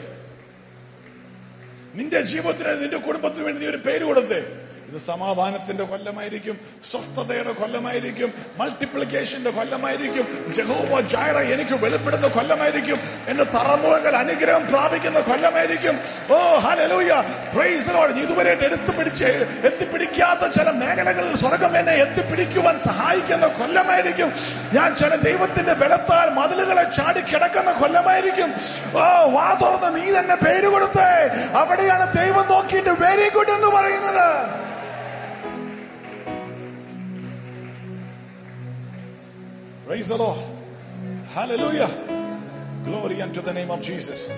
നിന്റെ ജീവിതത്തിന് നിന്റെ കുടുംബത്തിന് വേണ്ടി നീ ഒരു പേര് കൊടുത്തേ ഇത് സമാധാനത്തിന്റെ കൊല്ലമായിരിക്കും സ്വസ്ഥതയുടെ കൊല്ലമായിരിക്കും മൾട്ടിപ്ലിക്കേഷന്റെ കൊല്ലമായിരിക്കും ജഹോവ ജായറ എനിക്ക് വെളിപ്പെടുന്ന കൊല്ലമായിരിക്കും എന്റെ തറമുഖങ്ങൾ അനുഗ്രഹം പ്രാപിക്കുന്ന കൊല്ലമായിരിക്കും ഓ ഹലലൂയ പ്രൈസ് ലോഡ് ഇതുവരെ എടുത്തുപിടിച്ച് എത്തിപ്പിടിക്കാത്ത ചില മേഖലകളിൽ സ്വർഗം എന്നെ എത്തിപ്പിടിക്കുവാൻ സഹായിക്കുന്ന കൊല്ലമായിരിക്കും ഞാൻ ചില ദൈവത്തിന്റെ ബലത്താൽ മതിലുകളെ ചാടി കിടക്കുന്ന കൊല്ലമായിരിക്കും ഓ വാ തുറന്ന് നീ തന്നെ പേര് കൊടുത്തേ അവിടെയാണ് ദൈവം നോക്കിയിട്ട് വെരി ഗുഡ് എന്ന് പറയുന്നത് Praise the Lord. Hallelujah. Glory unto the name of Jesus.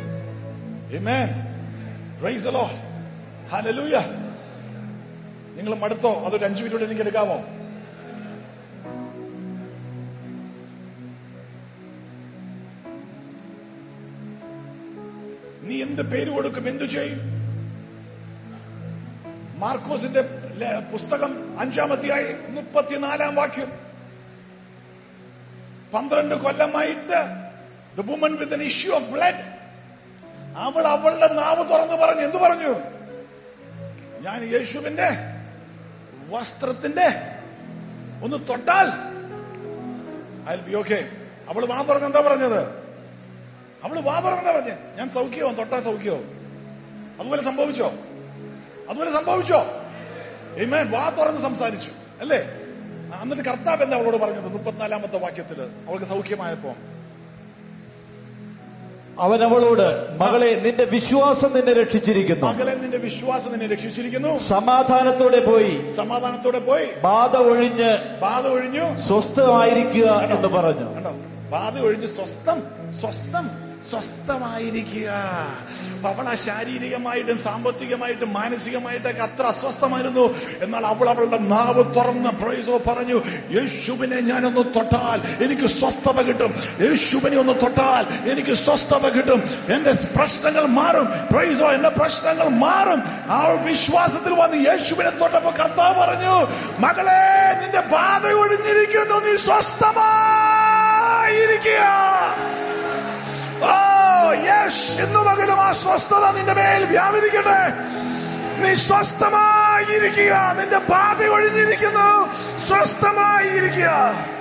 Amen. Praise the Lord. Hallelujah. നിങ്ങൾ മടുത്തോ അതൊരു അഞ്ചു മിനിറ്റ് എനിക്ക് എടുക്കാമോ നീ എന്ത് പേര് കൊടുക്കും എന്തു ചെയ്യും മാർക്കോസിന്റെ ലെ- പുസ്തകം അഞ്ചാമത്തെയായി മുപ്പത്തിനാലാം വാക്യം പന്ത്രണ്ട് കൊല്ലമായിട്ട് the woman with an issue of blood അവൾ അവളുടെ നാവ് തുറന്നു പറഞ്ഞു എന്തു പറഞ്ഞു ഞാൻ യേശുവിന്റെ വസ്ത്രത്തിന്റെ ഒന്ന് തൊട്ടാൽ ഐ ബി ഓക്കെ അവള് വാ തുറന്ന് എന്താ പറഞ്ഞത് അവള് വാ തുറന്ന് എന്താ പറഞ്ഞത് ഞാൻ സൗഖ്യവും തൊട്ടാൽ സൗഖ്യവും അതുപോലെ സംഭവിച്ചോ അതുപോലെ സംഭവിച്ചോ Amen. വാ തുറന്ന് സംസാരിച്ചു അല്ലേ ആ, എന്നിട്ട് കർത്താവ് എന്താ അവളോട് പറഞ്ഞത് മുപ്പത്തിനാലാമത്തെ വാക്യത്തില് അവൾക്ക് സൗഖ്യമായപ്പോ അവൻ അവളോട് മകളെ നിന്റെ വിശ്വാസം നിന്നെ രക്ഷിച്ചിരിക്കുന്നു മകളെ നിന്റെ വിശ്വാസം നിന്നെ രക്ഷിച്ചിരിക്കുന്നു സമാധാനത്തോടെ പോയി സമാധാനത്തോടെ പോയി ബാധ ഒഴിഞ്ഞ് ബാധ ഒഴിഞ്ഞു സ്വസ്ഥമായിരിക്കുക എന്ന് പറഞ്ഞു കണ്ടോ ബാധ ഒഴിഞ്ഞ് സ്വസ്ഥം സ്വസ്ഥം സ്വസ്ഥമായിരിക്കുക അപ്പൊ അവൾ ആ ശാരീരികമായിട്ടും സാമ്പത്തികമായിട്ടും മാനസികമായിട്ടൊക്കെ അത്ര അസ്വസ്ഥമായിരുന്നു എന്നാൽ അവൾ അവളുടെ നാവ് തുറന്ന് പ്രൈസോ പറഞ്ഞു യേശുവിനെ ഞാനൊന്ന് തൊട്ടാൽ എനിക്ക് സ്വസ്ഥത കിട്ടും യേശുവിനെ ഒന്ന് തൊട്ടാൽ എനിക്ക് സ്വസ്ഥത കിട്ടും എന്റെ പ്രശ്നങ്ങൾ മാറും പ്രൈസോ എന്റെ പ്രശ്നങ്ങൾ മാറും ആ വിശ്വാസത്തിൽ വന്ന് യേശുവിനെ തൊട്ടപ്പോ കർത്താവ് പറഞ്ഞു മകളെ നിന്റെ ബാധ ഒഴിഞ്ഞിരിക്കുന്നു നീ സ്വസ്ഥമായിരിക്കുക ഓ യെസ് ഇന്നു പകലും ആ സ്വസ്ഥത നിന്റെ മേൽ വ്യാപരിക്കട്ടെ നീ സ്വസ്ഥമായിരിക്കുക നിന്റെ ബാധ ഒഴിഞ്ഞിരിക്കുന്നു സ്വസ്ഥമായിരിക്കുക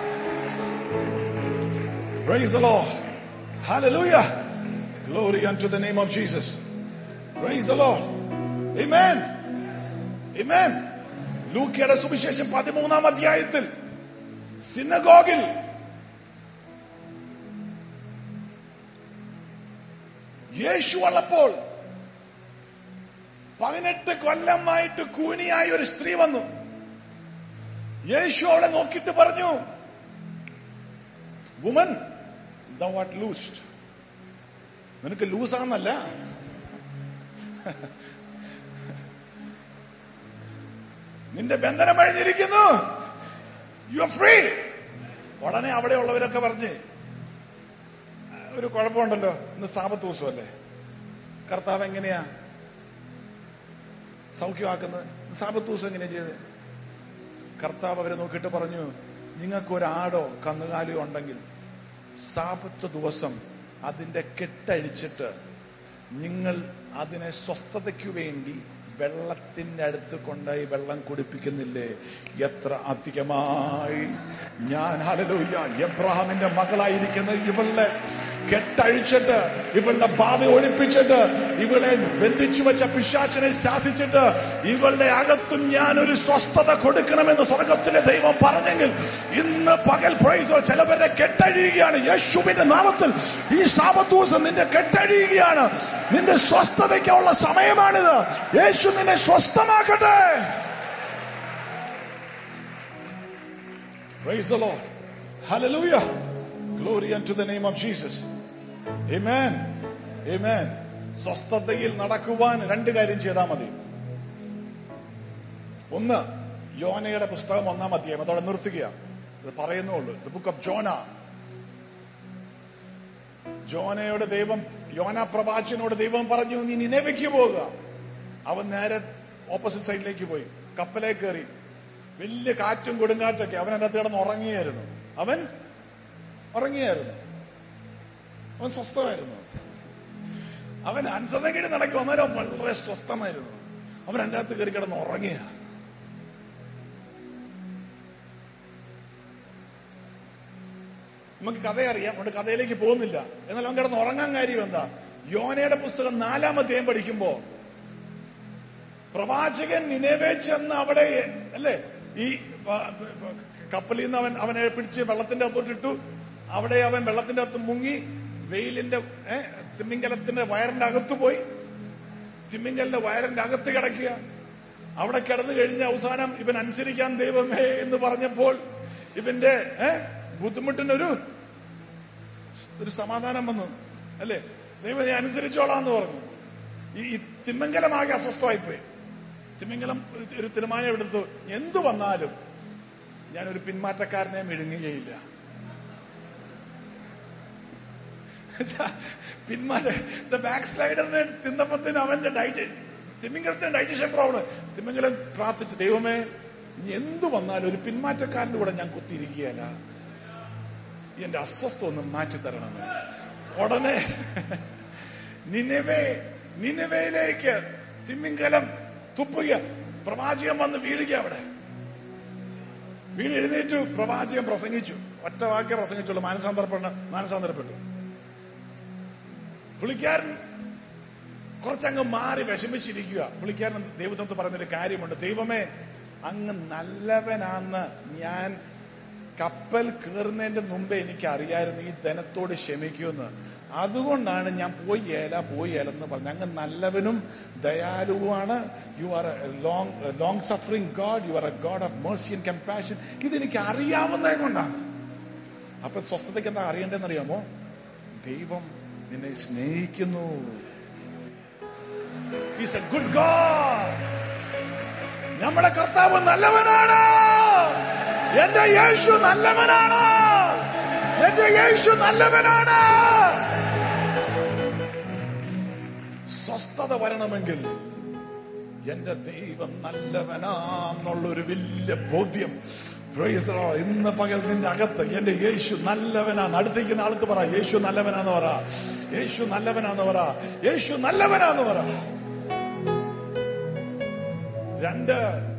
Praise the Lord. Hallelujah. Glory unto the name of Jesus. Praise the Lord. Amen. Amen. ലൂക്കയുടെ സുവിശേഷം പതിമൂന്നാം അധ്യായത്തിൽ സിനഗോഗിൽ യേശു ഉള്ളപ്പോൾ പതിനെട്ട് കൊല്ലമായിട്ട് കൂനിയായ ഒരു സ്ത്രീ വന്നു യേശു അവളെ നോക്കിയിട്ട് പറഞ്ഞു വുമൻ ദ വാട്ട് ലൂസ്ഡ് നിനക്ക് ലൂസാന്നല്ല നിന്റെ ബന്ധനം കഴിഞ്ഞിരിക്കുന്നു യു ആർ ഫ്രീ ഉടനെ അവിടെ ഉള്ളവരൊക്കെ പറഞ്ഞ് ഒരു കുഴപ്പമുണ്ടല്ലോ ഇന്ന് സാപത്ത് ദിവസമല്ലേ കർത്താവ് എങ്ങനെയാ സൗഖ്യമാക്കുന്നത് സാപത്ത് ദിവസം എങ്ങനെയാ ചെയ്ത് കർത്താവ് അവരെ നോക്കിയിട്ട് പറഞ്ഞു നിങ്ങൾക്ക് ഒരാടോ കന്നുകാലിയോ ഉണ്ടെങ്കിൽ സാപത്ത് ദിവസം അതിന്റെ കെട്ടഴിച്ചിട്ട് നിങ്ങൾ അതിനെ സ്വസ്ഥതയ്ക്കു വേണ്ടി വെള്ളത്തിന്റെ അടുത്ത് കൊണ്ടുപോയി വെള്ളം കുടിപ്പിക്കുന്നില്ലേ എത്ര അധികമായി ഞാൻ ഹലലൂയ എബ്രഹാമിന്റെ മകളായിരിക്കുന്ന ഇവളുടെ കെട്ടഴിച്ചിട്ട് ഇവളുടെ ബാധ ഒഴിപ്പിച്ചിട്ട് ഇവളെ ബന്ധിച്ചു വെച്ച പിശാശിനെ ശാസിച്ചിട്ട് ഇവളുടെ അകത്തും ഞാൻ ഒരു സ്വസ്ഥത കൊടുക്കണമെന്ന് സ്വർഗത്തിലെ ദൈവം പറഞ്ഞെങ്കിൽ ഇന്ന് പകൽ പ്രൈസോ ചിലവരെ കെട്ടഴിയുകയാണ് യേശുവിന്റെ നാമത്തിൽ ഈ സാപത്തൂസം നിന്റെ കെട്ടഴിയുകയാണ് നിന്റെ സ്വസ്ഥതയ്ക്കുള്ള സമയമാണിത് യേശു നിന്നെ സ്വസ്ഥമാക്കട്ടെ Praise the Lord. Hallelujah. Glory unto the name of Jesus. Amen. Amen. സ്വസ്ഥതയിൽ നടക്കുവാൻ രണ്ട് കാര്യം ചെയ്താൽ മതി ഒന്ന് യോനയുടെ പുസ്തകം ഒന്നാം അധ്യായം അതോടെ നിർത്തുക ഇത് പറയുന്നുള്ളൂ ദ ബുക്ക് ഓഫ് ജോന ജോനയോട് ദൈവം യോന പ്രവാചനോട് ദൈവം പറഞ്ഞു നീ നിലവയ്ക്ക് പോവുക അവൻ നേരെ ഓപ്പോസിറ്റ് സൈഡിലേക്ക് പോയി കപ്പലേ കയറി വലിയ കാറ്റും കൊടുങ്കാറ്റൊക്കെ അവൻ അതിനകത്ത് കിടന്ന് ഉറങ്ങിയായിരുന്നു അവൻ ഉറങ്ങിയായിരുന്നു അവൻ സ്വസ്ഥമായിരുന്നു അവൻ അനുസരണക്കേട് നടക്കും അന്നേരം വളരെ സ്വസ്ഥമായിരുന്നു അവൻ അതിൻ്റെ അകത്ത് കയറി കിടന്ന് ഉറങ്ങിയ നമുക്ക് കഥ അറിയാം അതുകൊണ്ട് കഥയിലേക്ക് പോകുന്നില്ല എന്നാൽ അവൻ കിടന്ന് ഉറങ്ങാൻ കാര്യം എന്താ യോനയുടെ പുസ്തകം നാലാമത്തെയും പഠിക്കുമ്പോ പ്രവാചകൻ നിലവേ ചെന്ന് അവിടെ അല്ലേ ഈ പ- പ- കപ്പലിൽ നിന്ന് അവൻ അവനെ പിടിച്ച് വെള്ളത്തിന്റെ അകത്തോട്ടിട്ടു അവിടെ അവൻ വെള്ളത്തിന്റെ അകത്ത് മുങ്ങി വെയിലിന്റെ ഏ, തിമിംഗലത്തിന്റെ വയറിന്റെ അകത്ത് പോയി തിമിംഗലിന്റെ വയറിന്റെ അകത്ത് കിടക്കുക അവിടെ കിടന്നു കഴിഞ്ഞ അവസാനം ഇവൻ അനുസരിക്കാൻ ദൈവമേ എന്ന് പറഞ്ഞപ്പോൾ ഇവന്റെ ഏ, ബുദ്ധിമുട്ടിനൊരു ഒരു സമാധാനം വന്നു അല്ലേ ദൈവം ഞാൻ അനുസരിച്ചോളാന്ന് പറഞ്ഞു ഈ ഈ തിമിംഗലമാകെ അസ്വസ്ഥമായിപ്പോയി തിമിംഗലം ഒരു- ഒരു തീരുമാനം എടുത്തു എന്തു വന്നാലും ഞാൻ ഒരു പിന്മാറ്റക്കാരനെ മെഴുങ്ങുകയില്ല പിന്മാറ്റ ബാക്ക് സ്ലൈഡറിനെ തിന്നപ്പത്തിന് അവന്റെ ഡൈജ തിമിംഗലത്തിന്റെ ഡൈജഷൻ പ്രോബ്ലം തിമിംഗലം പ്രാർത്ഥിച്ചു ദൈവമേ ഇനി എന്തു വന്നാലും ഒരു പിന്മാറ്റക്കാരന്റെ കൂടെ ഞാൻ കുത്തിയിരിക്കുകയല്ല എന്റെ അസ്വസ്ഥ ഒന്ന് മാറ്റിത്തരണമേ ഉടനെ നിനവേ നിനവയിലേക്ക് തിമിംഗലം തുപ്പുക പ്രവാചകൻ വന്ന് വീഴുക അവിടെ വീണ് എഴുന്നേറ്റു പ്രവാചകൻ പ്രസംഗിച്ചു ഒറ്റ വാക്യം പ്രസംഗിച്ചുള്ളൂ മാനസാന്തരപ്പെട്ട മാനസാന്തരപ്പെട്ടു പുള്ളിക്കാരൻ കുറച്ചങ്ങ് മാറി വിഷമിച്ചിരിക്കുക പുള്ളിക്കാരൻ ദൈവത്തോട് പറയുന്നൊരു കാര്യമുണ്ട് ദൈവമേ അങ്ങ് നല്ലവനാന്ന് ഞാൻ കപ്പൽ കയറുന്നതിന്റെ മുമ്പേ എനിക്ക് അറിയായിരുന്നു ഈ ധനത്തോട് ക്ഷമിക്കുമെന്ന് അതുകൊണ്ടാണ് ഞാൻ പോയി ഏല പോയി ഏല എന്ന് പറഞ്ഞു അങ്ങ് നല്ലവനും ദയാലുവുമാണ് you are long long suffering God you are a God of mercy and compassion ഇതെനിക്ക് അറിയാവുന്നത് കൊണ്ടാണ് അപ്പൊ സ്വസ്ഥതയ്ക്ക് എന്താ അറിയേണ്ടതെന്ന് അറിയാമോ ദൈവം നിന്നെ സ്നേഹിക്കുന്നു ഈസ് എ ഗുഡ് ഗോഡ് നമ്മുടെ കർത്താവ് നല്ലവനാണ് എന്റെ യേശു നല്ലവനാണ് എന്റെ യേശു നല്ലവനാണ് സ്വസ്ഥത വരണമെങ്കിൽ എന്റെ ദൈവം നല്ലവനാന്നുള്ളൊരു വലിയ ബോധ്യം Praise the Lord. ഇന്ന് പകൽ നിന്റെ അകത്ത് എന്റെ യേശു നല്ലവനാണ് അടുത്തേക്കുന്ന ആൾക്ക് പറ യേശു നല്ലവനാന്ന് പറ യേശു നല്ലവനാന്ന് പറ യേശു നല്ലവനാന്ന് പറ രണ്ട്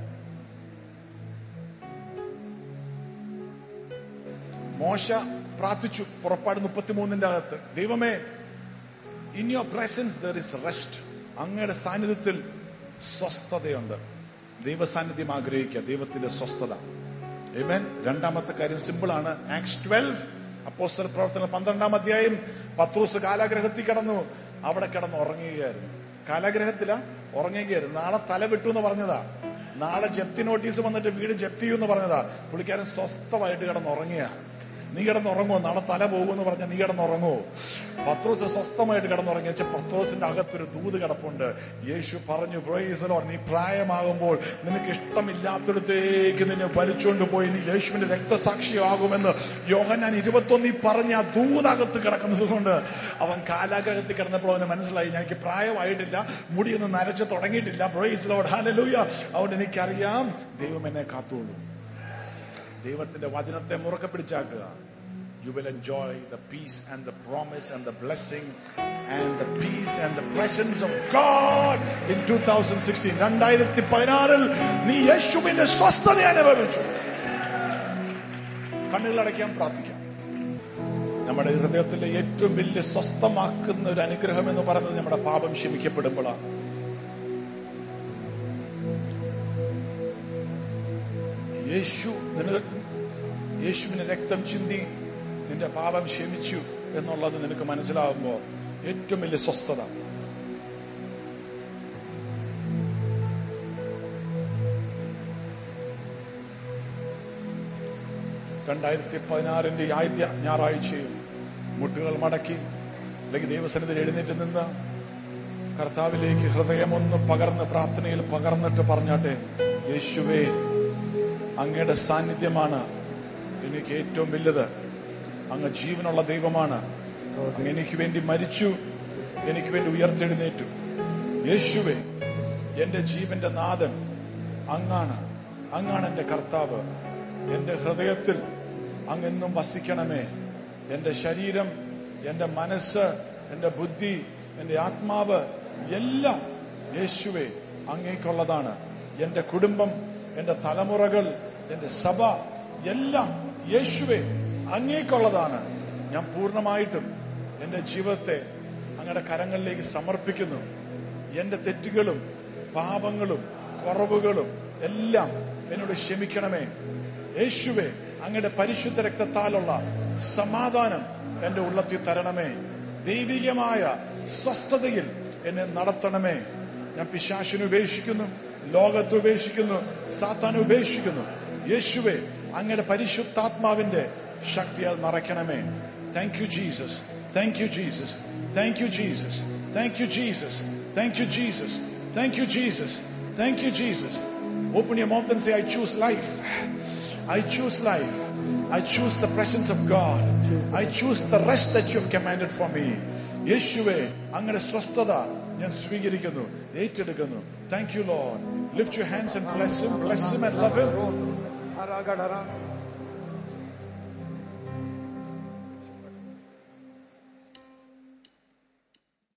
മോശ പ്രാർത്ഥിച്ചു പുറപ്പാട് മുപ്പത്തിമൂന്നിന്റെ അകത്ത് ദൈവമേ in your presence there is rest അങ്ങയുടെ സാന്നിധ്യത്തിൽ സ്വസ്ഥതയുണ്ട് ദൈവസാന്നിധ്യം ആഗ്രഹിക്കുക ദൈവത്തിന്റെ സ്വസ്ഥത Amen. രണ്ടാമത്തെ കാര്യം സിമ്പിൾ ആണ് ആക്സ് ട്വൽവ് അപ്പോസ്തല പ്രവർത്തനം പന്ത്രണ്ടാം അധ്യായം പത്രൂസ് കാലാഗ്രഹത്തിൽ കിടന്നു അവിടെ കിടന്ന് ഉറങ്ങുകയായിരുന്നു കാലാഗ്രഹത്തില ഉറങ്ങുകയായിരുന്നു നാളെ തല വിട്ടു എന്ന് പറഞ്ഞതാ നാളെ ജപ്തി നോട്ടീസ് വന്നിട്ട് വീട് ജപ്തി ചെയ്യും എന്ന് പറഞ്ഞതാ പുള്ളിക്കാരൻ സ്വസ്ഥമായിട്ട് കിടന്ന് ഉറങ്ങിയ നീ കിടന്നുറങ്ങുമോ നാളെ തല പോകുമെന്ന് പറഞ്ഞാൽ നീ കിടന്നുറങ്ങുമോ പത്രോസ് സ്വസ്ഥമായിട്ട് കിടന്നുറങ്ങി വെച്ചാൽ പത്രോസിന്റെ അകത്തൊരു ദൂത് കിടപ്പുണ്ട് യേശു പറഞ്ഞു പ്രൈസലോ നീ പ്രായമാകുമ്പോൾ നിനക്ക് ഇഷ്ടമില്ലാത്തടത്തേക്ക് നിന്നെ വലിച്ചുകൊണ്ട് പോയി നീ യേശുവിന്റെ രക്തസാക്ഷിയാകുമെന്ന് യോഹന്നാൻ ഇരുപത്തൊന്നിൽ പറഞ്ഞ ആ ദൂതകത്ത് കിടക്കുന്നത് കൊണ്ട് അവൻ കാലാഗ്രഹത്തിൽ കിടന്നപ്പോൾ അവന് മനസ്സിലായി എനിക്ക് പ്രായമായിട്ടില്ല മുടിയൊന്നും നരച്ച് തുടങ്ങിയിട്ടില്ല പ്രൈസലോട് ഹാലലൂയ അതുകൊണ്ട് എനിക്കറിയാം ദൈവം എന്നെ കാത്തോളൂ ദൈവത്തിന്റെ വചനത്തെ മുറുക്കെ പിടിച്ചാക്കുക you will enjoy the peace and the promise and the blessing and the peace and the presence of God in 2016. രണ്ടായിരത്തി പതിനാറിൽ നീ യേശുവിന്റെ സ്വസ്ഥത അനുഭവിച്ചു കണ്ണുകളടയ്ക്കാൻ പ്രാർത്ഥിക്കാം നമ്മുടെ ഹൃദയത്തിലെ ഏറ്റവും വലിയ സ്വസ്ഥമാക്കുന്ന ഒരു അനുഗ്രഹം എന്ന് പറയുന്നത് നമ്മുടെ പാപം ക്ഷമിക്കപ്പെടുമ്പോഴാണ് യേശു നിനക്ക് യേശുവിന് രക്തം ചിന്തി നിന്റെ പാപം ക്ഷമിച്ചു എന്നുള്ളത് നിനക്ക് മനസ്സിലാകുമ്പോൾ ഏറ്റവും വലിയ സ്വസ്ഥത രണ്ടായിരത്തി പതിനാറിന്റെ ഈ ആദ്യ ഞായറാഴ്ചയും മുട്ടുകൾ മടക്കി അല്ലെങ്കിൽ ദൈവസന്നിധിയിൽ എഴുന്നേറ്റ് നിന്ന് കർത്താവിലേക്ക് ഹൃദയമൊന്ന് പകർന്ന് പ്രാർത്ഥനയിൽ പകർന്നിട്ട് പറഞ്ഞാട്ടെ യേശുവേ അങ്ങയുടെ സാന്നിധ്യമാണ് എനിക്ക് ഏറ്റവും വലുത് അങ്ങ് ജീവനുള്ള ദൈവമാണ് അങ്ങ് എനിക്ക് വേണ്ടി മരിച്ചു എനിക്ക് വേണ്ടി ഉയർത്തെഴുന്നേറ്റു യേശുവേ എന്റെ ജീവന്റെ നാഥൻ അങ്ങാണ് അങ്ങാണ് എന്റെ കർത്താവ് എന്റെ ഹൃദയത്തിൽ അങ്ങെന്നും വസിക്കണമേ എന്റെ ശരീരം എന്റെ മനസ്സ് എന്റെ ബുദ്ധി എന്റെ ആത്മാവ് എല്ലാം യേശുവെ അങ്ങേക്കുള്ളതാണ് എന്റെ കുടുംബം എന്റെ തലമുറകൾ എന്റെ സഭ എല്ലാം യേശുവെ അങ്ങേക്കുള്ളതാണ് ഞാൻ പൂർണ്ണമായിട്ടും എന്റെ ജീവിതത്തെ അങ്ങയുടെ കരങ്ങളിലേക്ക് സമർപ്പിക്കുന്നു എന്റെ തെറ്റുകളും പാപങ്ങളും കുറവുകളും എല്ലാം എന്നോട് ക്ഷമിക്കണമേ യേശുവെ അങ്ങയുടെ പരിശുദ്ധ രക്തത്താലുള്ള സമാധാനം എന്റെ ഉള്ളത്തിൽ തരണമേ ദൈവികമായ സ്വസ്ഥതയിൽ എന്നെ നടത്തണമേ ഞാൻ പിശാശിനെ ഉപേക്ഷിക്കുന്നു ലോകത്തെ ഉപേക്ഷിക്കുന്നു സാത്താനെ ഉപേക്ഷിക്കുന്നു യേശുവെ അങ്ങയുടെ പരിശുദ്ധാത്മാവിന്റെ ശക്തിയാൽ നിറയ്ക്കണമേ thank you Jesus thank you Jesus thank you Jesus thank you Jesus thank you Jesus thank you Jesus thank you Jesus open your mouth and say I choose life I choose life. I choose the presence of God. I choose the rest that you have commanded for me. യേശുവെ അങ്ങയുടെ സ്വസ്ഥത ഞാൻ സ്വീകരിക്കുന്നു ഏറ്റെടുക്കുന്നു thank you Lord lift you hands and bless him bless him and love him Haragadara.